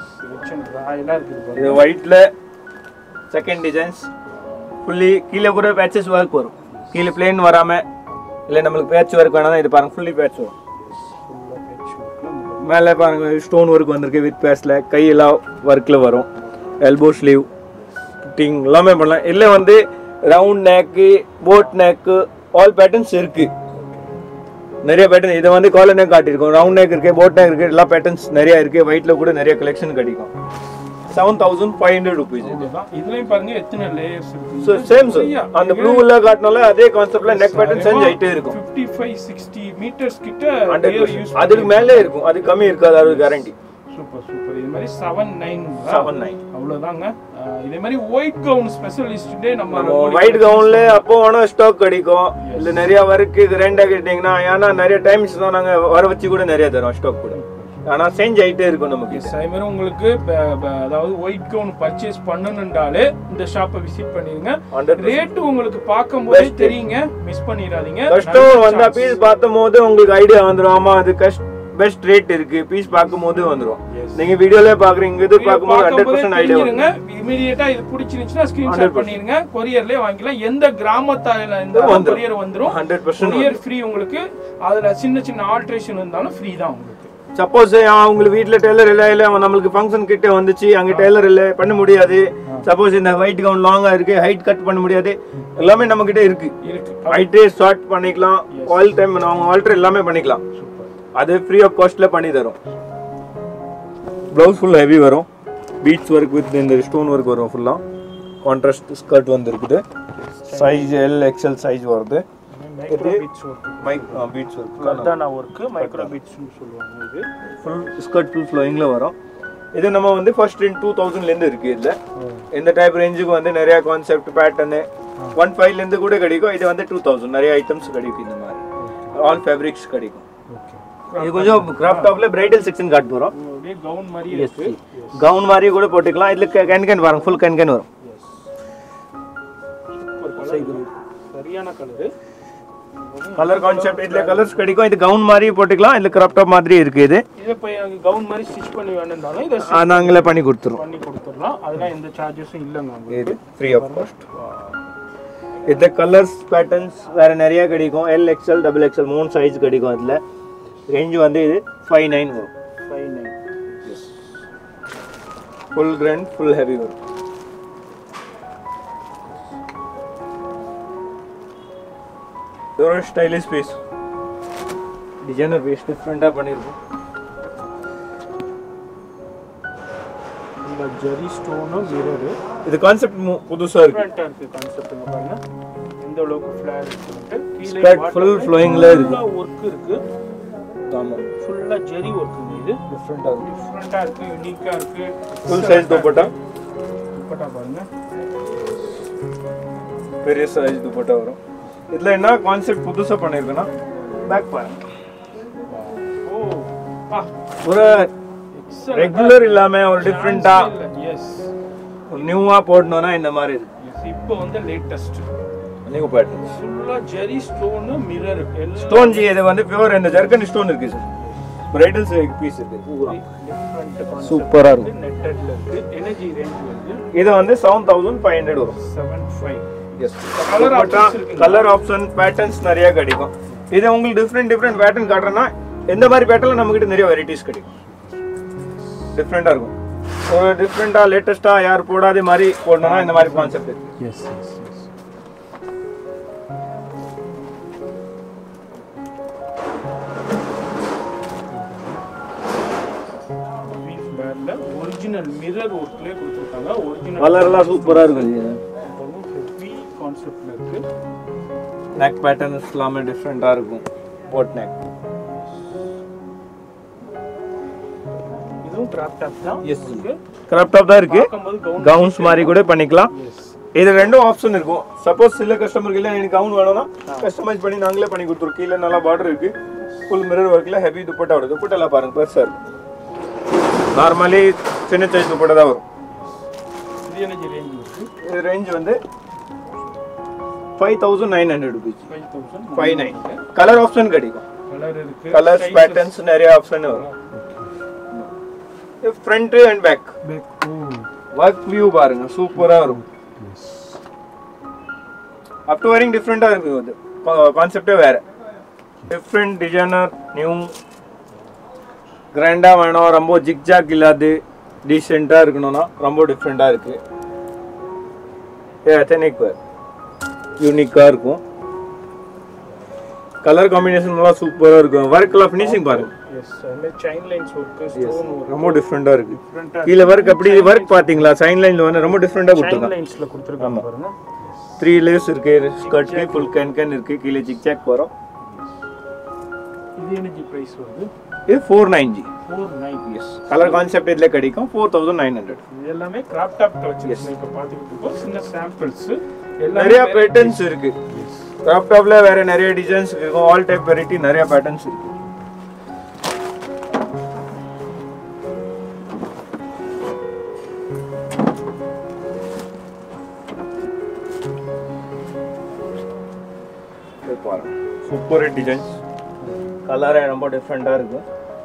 ராயலா இருக்குது பாருங்க இது ஒயிட்ல செகண்ட் டிசைன்ஸ் ஃபுல்லி கீழே கூட பேச்சஸ் ஒர்க் வரும் கீழே பிளேன் வராம இல்லை நம்மளுக்கு பேட்ச் ஒர்க் வேணா இது பாருங்க ஃபுல்லி பேட்ச் வரும் Full ஆ patch work ல உங்களுக்கு மேலே பாருங்க ஸ்டோன் ஒர்க் வந்திருக்கு வித் பேஸ்ல கையெல்லாம் ஒர்க்கில் வரும் எல்போ ஸ்லீவ் ஃபிட்டிங் எல்லாமே பண்ணலாம் இல்லை வந்து ரவுண்ட் நேக்கு போட் நேக்கு ஆல் பேட்டர்ன்ஸ் இருக்கு நிறைய பேட்டர்ன் இதை வந்து காலர் நெக் காட்டியிருக்கோம் ரவுண்ட் நெக் இருக்கு போட் நெக் இருக்கு எல்லா பேட்டர்ன்ஸ் நிறைய இருக்கு ஒயிட்ல கூட நிறைய கலெக்ஷன் கிடைக்கும் seven thousand five hundred rupees அவ்வளவுதான் இதுலயும் பாருங்க எத்தனை லேயர்ஸ் இருக்கு ஸோ சேம் சார் அந்த ப்ளூவில் காட்டினால அதே கான்செப்ட்ல நெக் பேட்டர்ன் சேஞ்ச் ஆயிட்டே இருக்கும் ஃபிஃப்டி ஃபைவ் சிக்ஸ்டி மீட்டர்ஸ் கிட்ட ஹண்ட்ரட் layer யூஸ் அதுக்கு மேலே இருக்கும் அது கம்மி இருக்காது அது கேரண்டி சூப்பர் சூப்பர் இது மாதிரி செவன் நைன் செவன் நைன் அவ்வளவுதாங்க அஹ் இதே மாதிரி ஒயிட் கவுன் ஸ்பெஷலிஸ்டே நம்ம ரங்கோலி ஒயிட் கவுன்ல அப்போ வேணா ஸ்டாக் கிடைக்கும் இல்ல நிறைய ஒர்க்கு ரெண்டா கேட்டீங்கன்னா ஏன்னா நிறைய டைம்ஸ் தான் நாங்க வர வச்சு கூட நிறைய தரோம் ஸ்டாக் கூட ஆனா சேஞ்ச் ஆயிட்டே இருக்கும் நமக்கு Yes, அதே மாதிரி உங்களுக்கு ப- ப- அதாவது ஒயிட் கவுன் பர்ச்சேஸ் பண்ணணுன்றாலே இந்த ஷாப்பை விசிட் பண்ணிருங்க ஹண்ட்ரட் ரேட்டு உங்களுக்கு பார்க்கும்போதே தெரியுங்க மிஸ் பண்ணிடாதீங்க கஸ்டமர் வந்தா பீஸ் பார்த்தும் போது உங்களுக்கு ஐடியா வந்துரும் ஆமா அது கஸ்ட் பெஸ்ட் ரேட் இருக்கு பீஸ் பார்க்கும் போது வந்துரும் Yes. நீங்க வீடியோல பாக்குறீங்க இது பார்க்கும்போது ஹண்ட்ரட் பார்க்கும்போதே பர்சன்ட் ஐடியா தெரிஞ்சிருங்க இமீடியட்டா இது பிடிச்சிருந்துச்சுன்னா ஸ்கிரீன்ஷாட் பண்ணிருங்க கொரியர்லயே வாங்கிக்கலாம் எந்த கிராமத்தால இருந்தாலும் வந்துரும். கொரியர் வந்துரும் ஹண்ட்ரட் பர்சன்ட் கொரியர் ஃப்ரீ உங்களுக்கு அதுல சின்ன சின்ன ஆல்ட்ரேஷன் இருந்தாலும் ஃப்ரீ தான் உங்களுக்கு சப்போஸ் உங்களுக்கு வீட்ல டெய்லர் இல்ல இல்ல நம்மளுக்கு ஃபங்க்ஷன் கிட்ட வந்துச்சு அங்க டெய்லர் இல்ல பண்ண முடியாது சப்போஸ் இந்த ஒயிட் கவுன் லாங்கா இருக்கு ஹைட் கட் பண்ண முடியாது எல்லாமே நம்ம கிட்ட இருக்கு இருக்கு ஹைட்டே ஷார்ட் பண்ணிக்கலாம் ஆல் டைம் அவங்க ஆல்டர் எல்லாமே பண்ணிக்கலாம் சூப்பர் அது ஃப்ரீ ஆஃப் காஸ்ட்ல பண்ணி தரும் ப்ளவுஸ் ஃபுல் ஹெவி வரும் பீட்ஸ் ஒர்க் வித் இந்த ஸ்டோன் ஒர்க் வரும் ஃபுல்லா கான்ட்ராஸ்ட் ஸ்கர்ட் வந்து இருக்குது சைஸ் எல் எக்ஸ்எல் சைஸ் வருது micro beads work mic beads work கர்தானா ஒர்க் மைக்ரோ பீட்ஸ்னு சொல்லுவாங்க இது ஃபுல் ஸ்கர்ட் ஃபுல் ஃப்ளோயிங்ல வரும் இது நம்ம வந்து ஃபர்ஸ்ட் இன் டூ தௌசண்ட்லேருந்து இருக்கு இதில் இந்த டைப் ரேஞ்சுக்கு வந்து நிறைய கான்செப்ட் பேட்டர்னு ஒன் ஃபைவ்லேருந்து கூட கிடைக்கும் இது வந்து டூ தௌசண்ட் நிறைய ஐட்டம்ஸ் கிடைக்கும் இந்த மாதிரி ஆல் ஃபேப்ரிக்ஸ் கிடைக்கும் ஓகே இது கொஞ்சம் கிராப் டாப்ல பிரைடல் செக்ஷன் காட்ட போகிறோம் அப்படியே கவுன் மாதிரி இருக்கு கவுன் மாதிரி கூட போட்டுக்கலாம் இதில் கேன் கேன் வரும் ஃபுல் கேன் கேன் வரும் சரியான கலரு கலர் கான்செப்ட் இதில் கலர்ஸ் கிடைக்கும் இது கவுன் மாதிரி போட்டுக்கலாம் இதில் கிராப் டாப் மாதிரி இருக்கு இது இதை போய் கவுன் மாதிரி ஸ்டிச் பண்ணி வேணும்னாலும் இதை ஆ, நாங்களே பண்ணி கொடுத்துருவோம் பண்ணி கொடுத்துடலாம் அதெல்லாம் எந்த சார்ஜஸும் இல்லைங்க உங்களுக்கு இது ஃப்ரீ ஆஃப் காஸ்ட் இந்த கலர்ஸ் பேட்டர்ன்ஸ் வேற நிறைய கிடைக்கும் எல் எக்ஸ்எல் டபுள் எக்ஸ்எல் மூணு சைஸ் கிடைக்கும் அதில் ரேஞ்ச் வந்து இது ஃபைவ் நைன் வரும் five nine full grand full heavy வரும் இது ஒரு ஸ்டைலிஷ் பீஸ் டிசைனர் பீஸ் டிஃப்ரெண்ட்டாக பண்ணியிருக்கோம் இந்த ஜரி ஸ்டோனும் மிரரு இது கான்செப்ட் புதுசாக இருக்கு டிஃப்ரெண்ட்டாக இருக்குது கான்செப்ட் பாருங்க எந்த அளவுக்கு ஃப்ளார் இருக்குன்ட்டு Skirt full flowing ல இருக்கு. ஒர்க் இருக்கு ஆமாம் ஃபுல்லாக ஜரி ஒர்க்குங்க இது டிஃப்ரெண்ட்டாக இருக்கு டிஃப்ரெண்ட்டாக இருக்கு யூனிக்காக இருக்கு ஃபுல் சைஸ் துப்பட்டா துப்பட்டா பாருங்க பெரிய சைஸ் துப்பட்டா வரும் இதில் என்ன கான்செப்ட் புதுசாக பண்ணியிருக்குன்னா பேக் பாருங்க ஓ ஆ ஒரு ரெகுலர் இல்லாம ஒரு டிஃப்ரெண்டா எஸ் ஒரு நியூவா போடணும்னா இந்த மாதிரி இருக்கு இப்போ வந்து லேட்டஸ்ட் நியூ பேட்டர்ன் ஃபுல்லா ஜெரி ஸ்டோனு மிரர் எல்லாம் ஸ்டோன் ஜி இது வந்து பியூர் இந்த ஜர்கன் ஸ்டோன் இருக்கு சார் பிரைடல் பீஸ் இருக்கு பூரா டிஃப்ரெண்ட் சூப்பரா இருக்கும் நெட்டட்ல இருக்கு எனர்ஜி ரேஞ்ச் வந்து இது வந்து செவன் தௌசண்ட் ஃபைவ் ஹண்ட்ரட் வரும் seven five yes Colour options இருக்குங்களா? கலர் ஆப்ஷன் பேட்டர்ன்ஸ் நிறைய கிடைக்கும் இது உங்களுக்கு டிஃப்ரெண்ட் டிஃப்ரெண்ட் பேட்டர்ன் காட்டுறேன்னா எந்த மாதிரி பேட்டர்ல நம்ம கிட்ட நிறைய வெரைட்டிஸ் கிடைக்கும் டிஃப்ரெண்டா இருக்கும் ஒரு டிஃப்ரெண்டா லேட்டஸ்டா யார் போடாத மாதிரி போடணும்னா இந்த மாதிரி கான்செப்ட் இருக்கு yes yes yes original mirror ஒர்க்லேயே கொடுத்துருக்காங்க ஒரிஜினல் கலர்லாம் சூப்பரா இருக்கும் இது ஹெவி கான்செப்ட்ல இருக்கு நெக் பேட்டர்ன்ஸ் எல்லாமே டிஃப்ரெண்ட்டாக இருக்கும் போட் நெக் இதுவும் கிராப் டாப் தான் Yes. கிராப் டாப் தான் இருக்கு பார்க்கும்போது கவுன் கவுன்ஸ் மாதிரி கூட பண்ணிக்கலாம் எஸ் இது ரெண்டும் ஆப்ஷன் இருக்கும் சப்போஸ் சில கஸ்டமருக்கு இல்லை எனக்கு கவுன் வேணும்னா கஸ்டமைஸ் பண்ணி நாங்களே பண்ணி கொடுத்துருவோம் கீழே நல்லா பார்டர் இருக்கு ஃபுல் மிரர் ஒர்க்கில் ஹெவி துப்பட்டா வரும் துப்பட்டெல்லாம் பாருங்க பெருசாக இருக்கும் நார்மலி சின்ன சைஸ் துப்பட்டா தான் வரும் இது எனர்ஜி ரேஞ்ச் இருக்கு இது ரேஞ்ச் வந்து five thousand nine hundred rupees five thousand five nine colour option கிடைக்கும் கலர் இருக்கு கலர்ஸ் பேட்டர்ன்ஸ் நிறைய ஆப்ஷன் வரும் front and back back oh work view பாருங்க சூப்பரா இருக்கும் அப் டு வரைக்கும் டிஃப்ரெண்டா இருக்கு அது கான்செப்டே வேற டிஃப்ரெண்ட் டிசைனர் நியூ கிராண்டா வேணும் ரொம்ப ஜிக்ஜாக் இல்லாது டீசெண்டாக இருக்கணும்னா ரொம்ப டிஃப்ரெண்டாக இருக்கு எத்தனிக் யூனிக்காக இருக்கும் கலர் காம்பினேஷன் எல்லாம் சூப்பரா இருக்கும் ஒர்க்லாம் ஃபினிஷிங் பாருங்க எஸ் அதுமாதிரி chain lines work stone work ரொம்ப டிஃப்ரெண்டா இருக்கு டிஃப்ரெண்ட்டாக கீழே ஒர்க் அப்படி ஒர்க் பாத்தீங்களா சைன் லைன்ல வந்து ரொம்ப டிஃப்ரெண்டா செயின் கொடுத்துருக்காங்க லைன்ஸில் கொடுத்துருக்காங்க பாருங்க த்ரீ லேயர்ஸ் இருக்கு ஸ்கர்ட்க்கு ஃபுல் கேன் கேன் இருக்கு கீழே ஜிக் ஜாக் வரும் இது எனக்கு ப்ரைஸ் வருது இது four nine ji four nine yes colour concept இதுல கிடைக்கும் ஃபோர் தௌசண்ட் நைன் ஹண்ட்ரட் இது எல்லாமே கிராப் டாப் கலெக்ஷன்ஸ் இப்போ பார்த்துக்கிட்டு இருக்கோம் சின்ன சாம்பிள்ஸ் நிறைய பேட்டர்ன்ஸ் இருக்கு கிராப் டாப்ல வேற நிறைய டிசைன்ஸ் இருக்கும் ஆல் டைப் வெரைட்டி நிறைய பேட்டர்ன்ஸ் இருக்கு சூப்பர் டிசைன்ஸ் கலரே ரொம்ப டிஃப்ரெண்டா இருக்கும்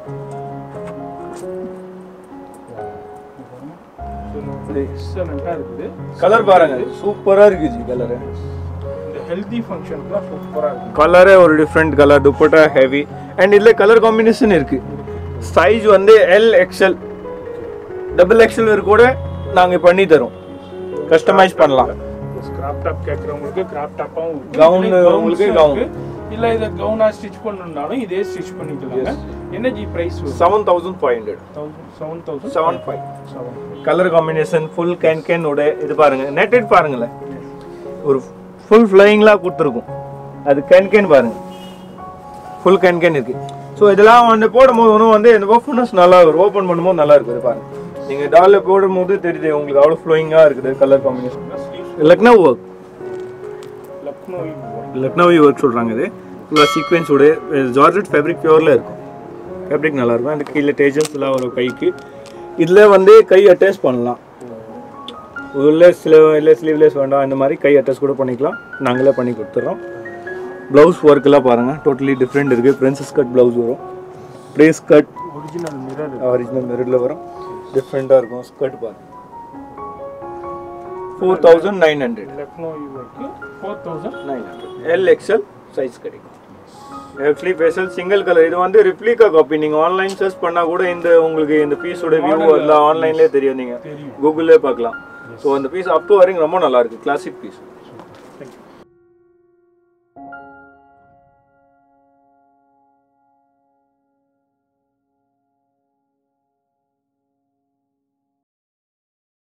எக்ஸலண்ட்டாக இருக்குது கலர் பாருங்க சூப்பரா இருக்கு ஜி கலர் இந்த ஹெல்தி ஃபங்க்ஷனுக்குலாம் சூப்பராக இருக்குது கலரே ஒரு different colour dupatta heavy and இதுல கலர் காம்பினேஷன் இருக்கு சைஸ் வந்து எல் எக்ஸ்எல் டபுள் எக்ஸ்எல் வரை கூட நாங்க பண்ணி தரோம் கஸ்டமைஸ் பண்ணலாம் கிராப் டாப் கேட்குறவங்களுக்கு கிராப் டாப்பாகவும் Gown உங்களுக்கு gown. இல்லை இதை கவுனாக ஸ்டிச் பண்ணணும்னாலும் இதே ஸ்டிச் பண்ணிக்கலாங்க என்ன ji price seven thousand five hundred thousand seven thousand seven five seven colour combination full can can உட இது பாருங்க நெட்டட் பாருங்களேன் ஒரு ஃபுல் ஃப்ளையிங்லாம் கொடுத்துருக்கும் அது கேன் கேன் பாருங்க ஃபுல் கேன் கேன் இருக்கு ஸோ இதெல்லாம் வந்து போடும்போது ஒன்றும் வந்து இந்த ஓப்பனஸ் நல்லா வரும் ஓப்பன் பண்ணும்போது நல்லா இருக்குது இது பாருங்க நீங்கள் டாலில் போடும்போது தெரியுது உங்களுக்கு அவ்வளோ ஃப்ளோயிங்காக இருக்குது colour combination Lucknow work Lucknow Lucknowi work சொல்கிறாங்க இது ஃபுல்லாக சீக்வென்ஸோட ஜார்ஜெட் ஃபேப்ரிக் பியூரில் இருக்கும் ஃபேப்ரிக் நல்லா இருக்கும் அந்த கீழே டேஜஸ்லாம் வரும் கைக்கு இதில் வந்து கை அட்டாச் பண்ணலாம் உள்ள சில இல்லை ஸ்லீவ்லெஸ் வேண்டாம் இந்த மாதிரி கை அட்டாச் கூட பண்ணிக்கலாம் நாங்களே பண்ணி கொடுத்துட்றோம் ப்ளவுஸ் ஒர்க்கெல்லாம் பாருங்கள் டோட்டலி டிஃப்ரெண்ட் இருக்குது பிரின்சஸ் கட் ப்ளவுஸ் வரும் ப்ரேஸ் கட் ஒரிஜினல் மிரர் ஒரிஜினல் மெரிடில் வரும் டிஃப்ரெண்ட்டாக இருக்கும் ஸ்கர்ட் பாருங்க four thousand nine hundred Lucknow இவருக்கு four thousand nine hundred L XL size கிடைக்கும் ஆக்சுவலி ஸ்பெஷல் சிங்கிள் கலர் இது வந்து ரிப்ளிகா காப்பி நீங்கள் ஆன்லைன் சர்ச் பண்ணால் கூட இந்த உங்களுக்கு இந்த பீஸோட வியூ எல்லாம் ஆன்லைன்லேயே தெரியும் நீங்கள் தெரியும் கூகுள்லேயே பார்க்கலாம் ஸோ அந்த பீஸ் அப் டு வரைக்கும் ரொம்ப நல்லா இருக்கு கிளாசிக் பீஸ் தேங்க்யூ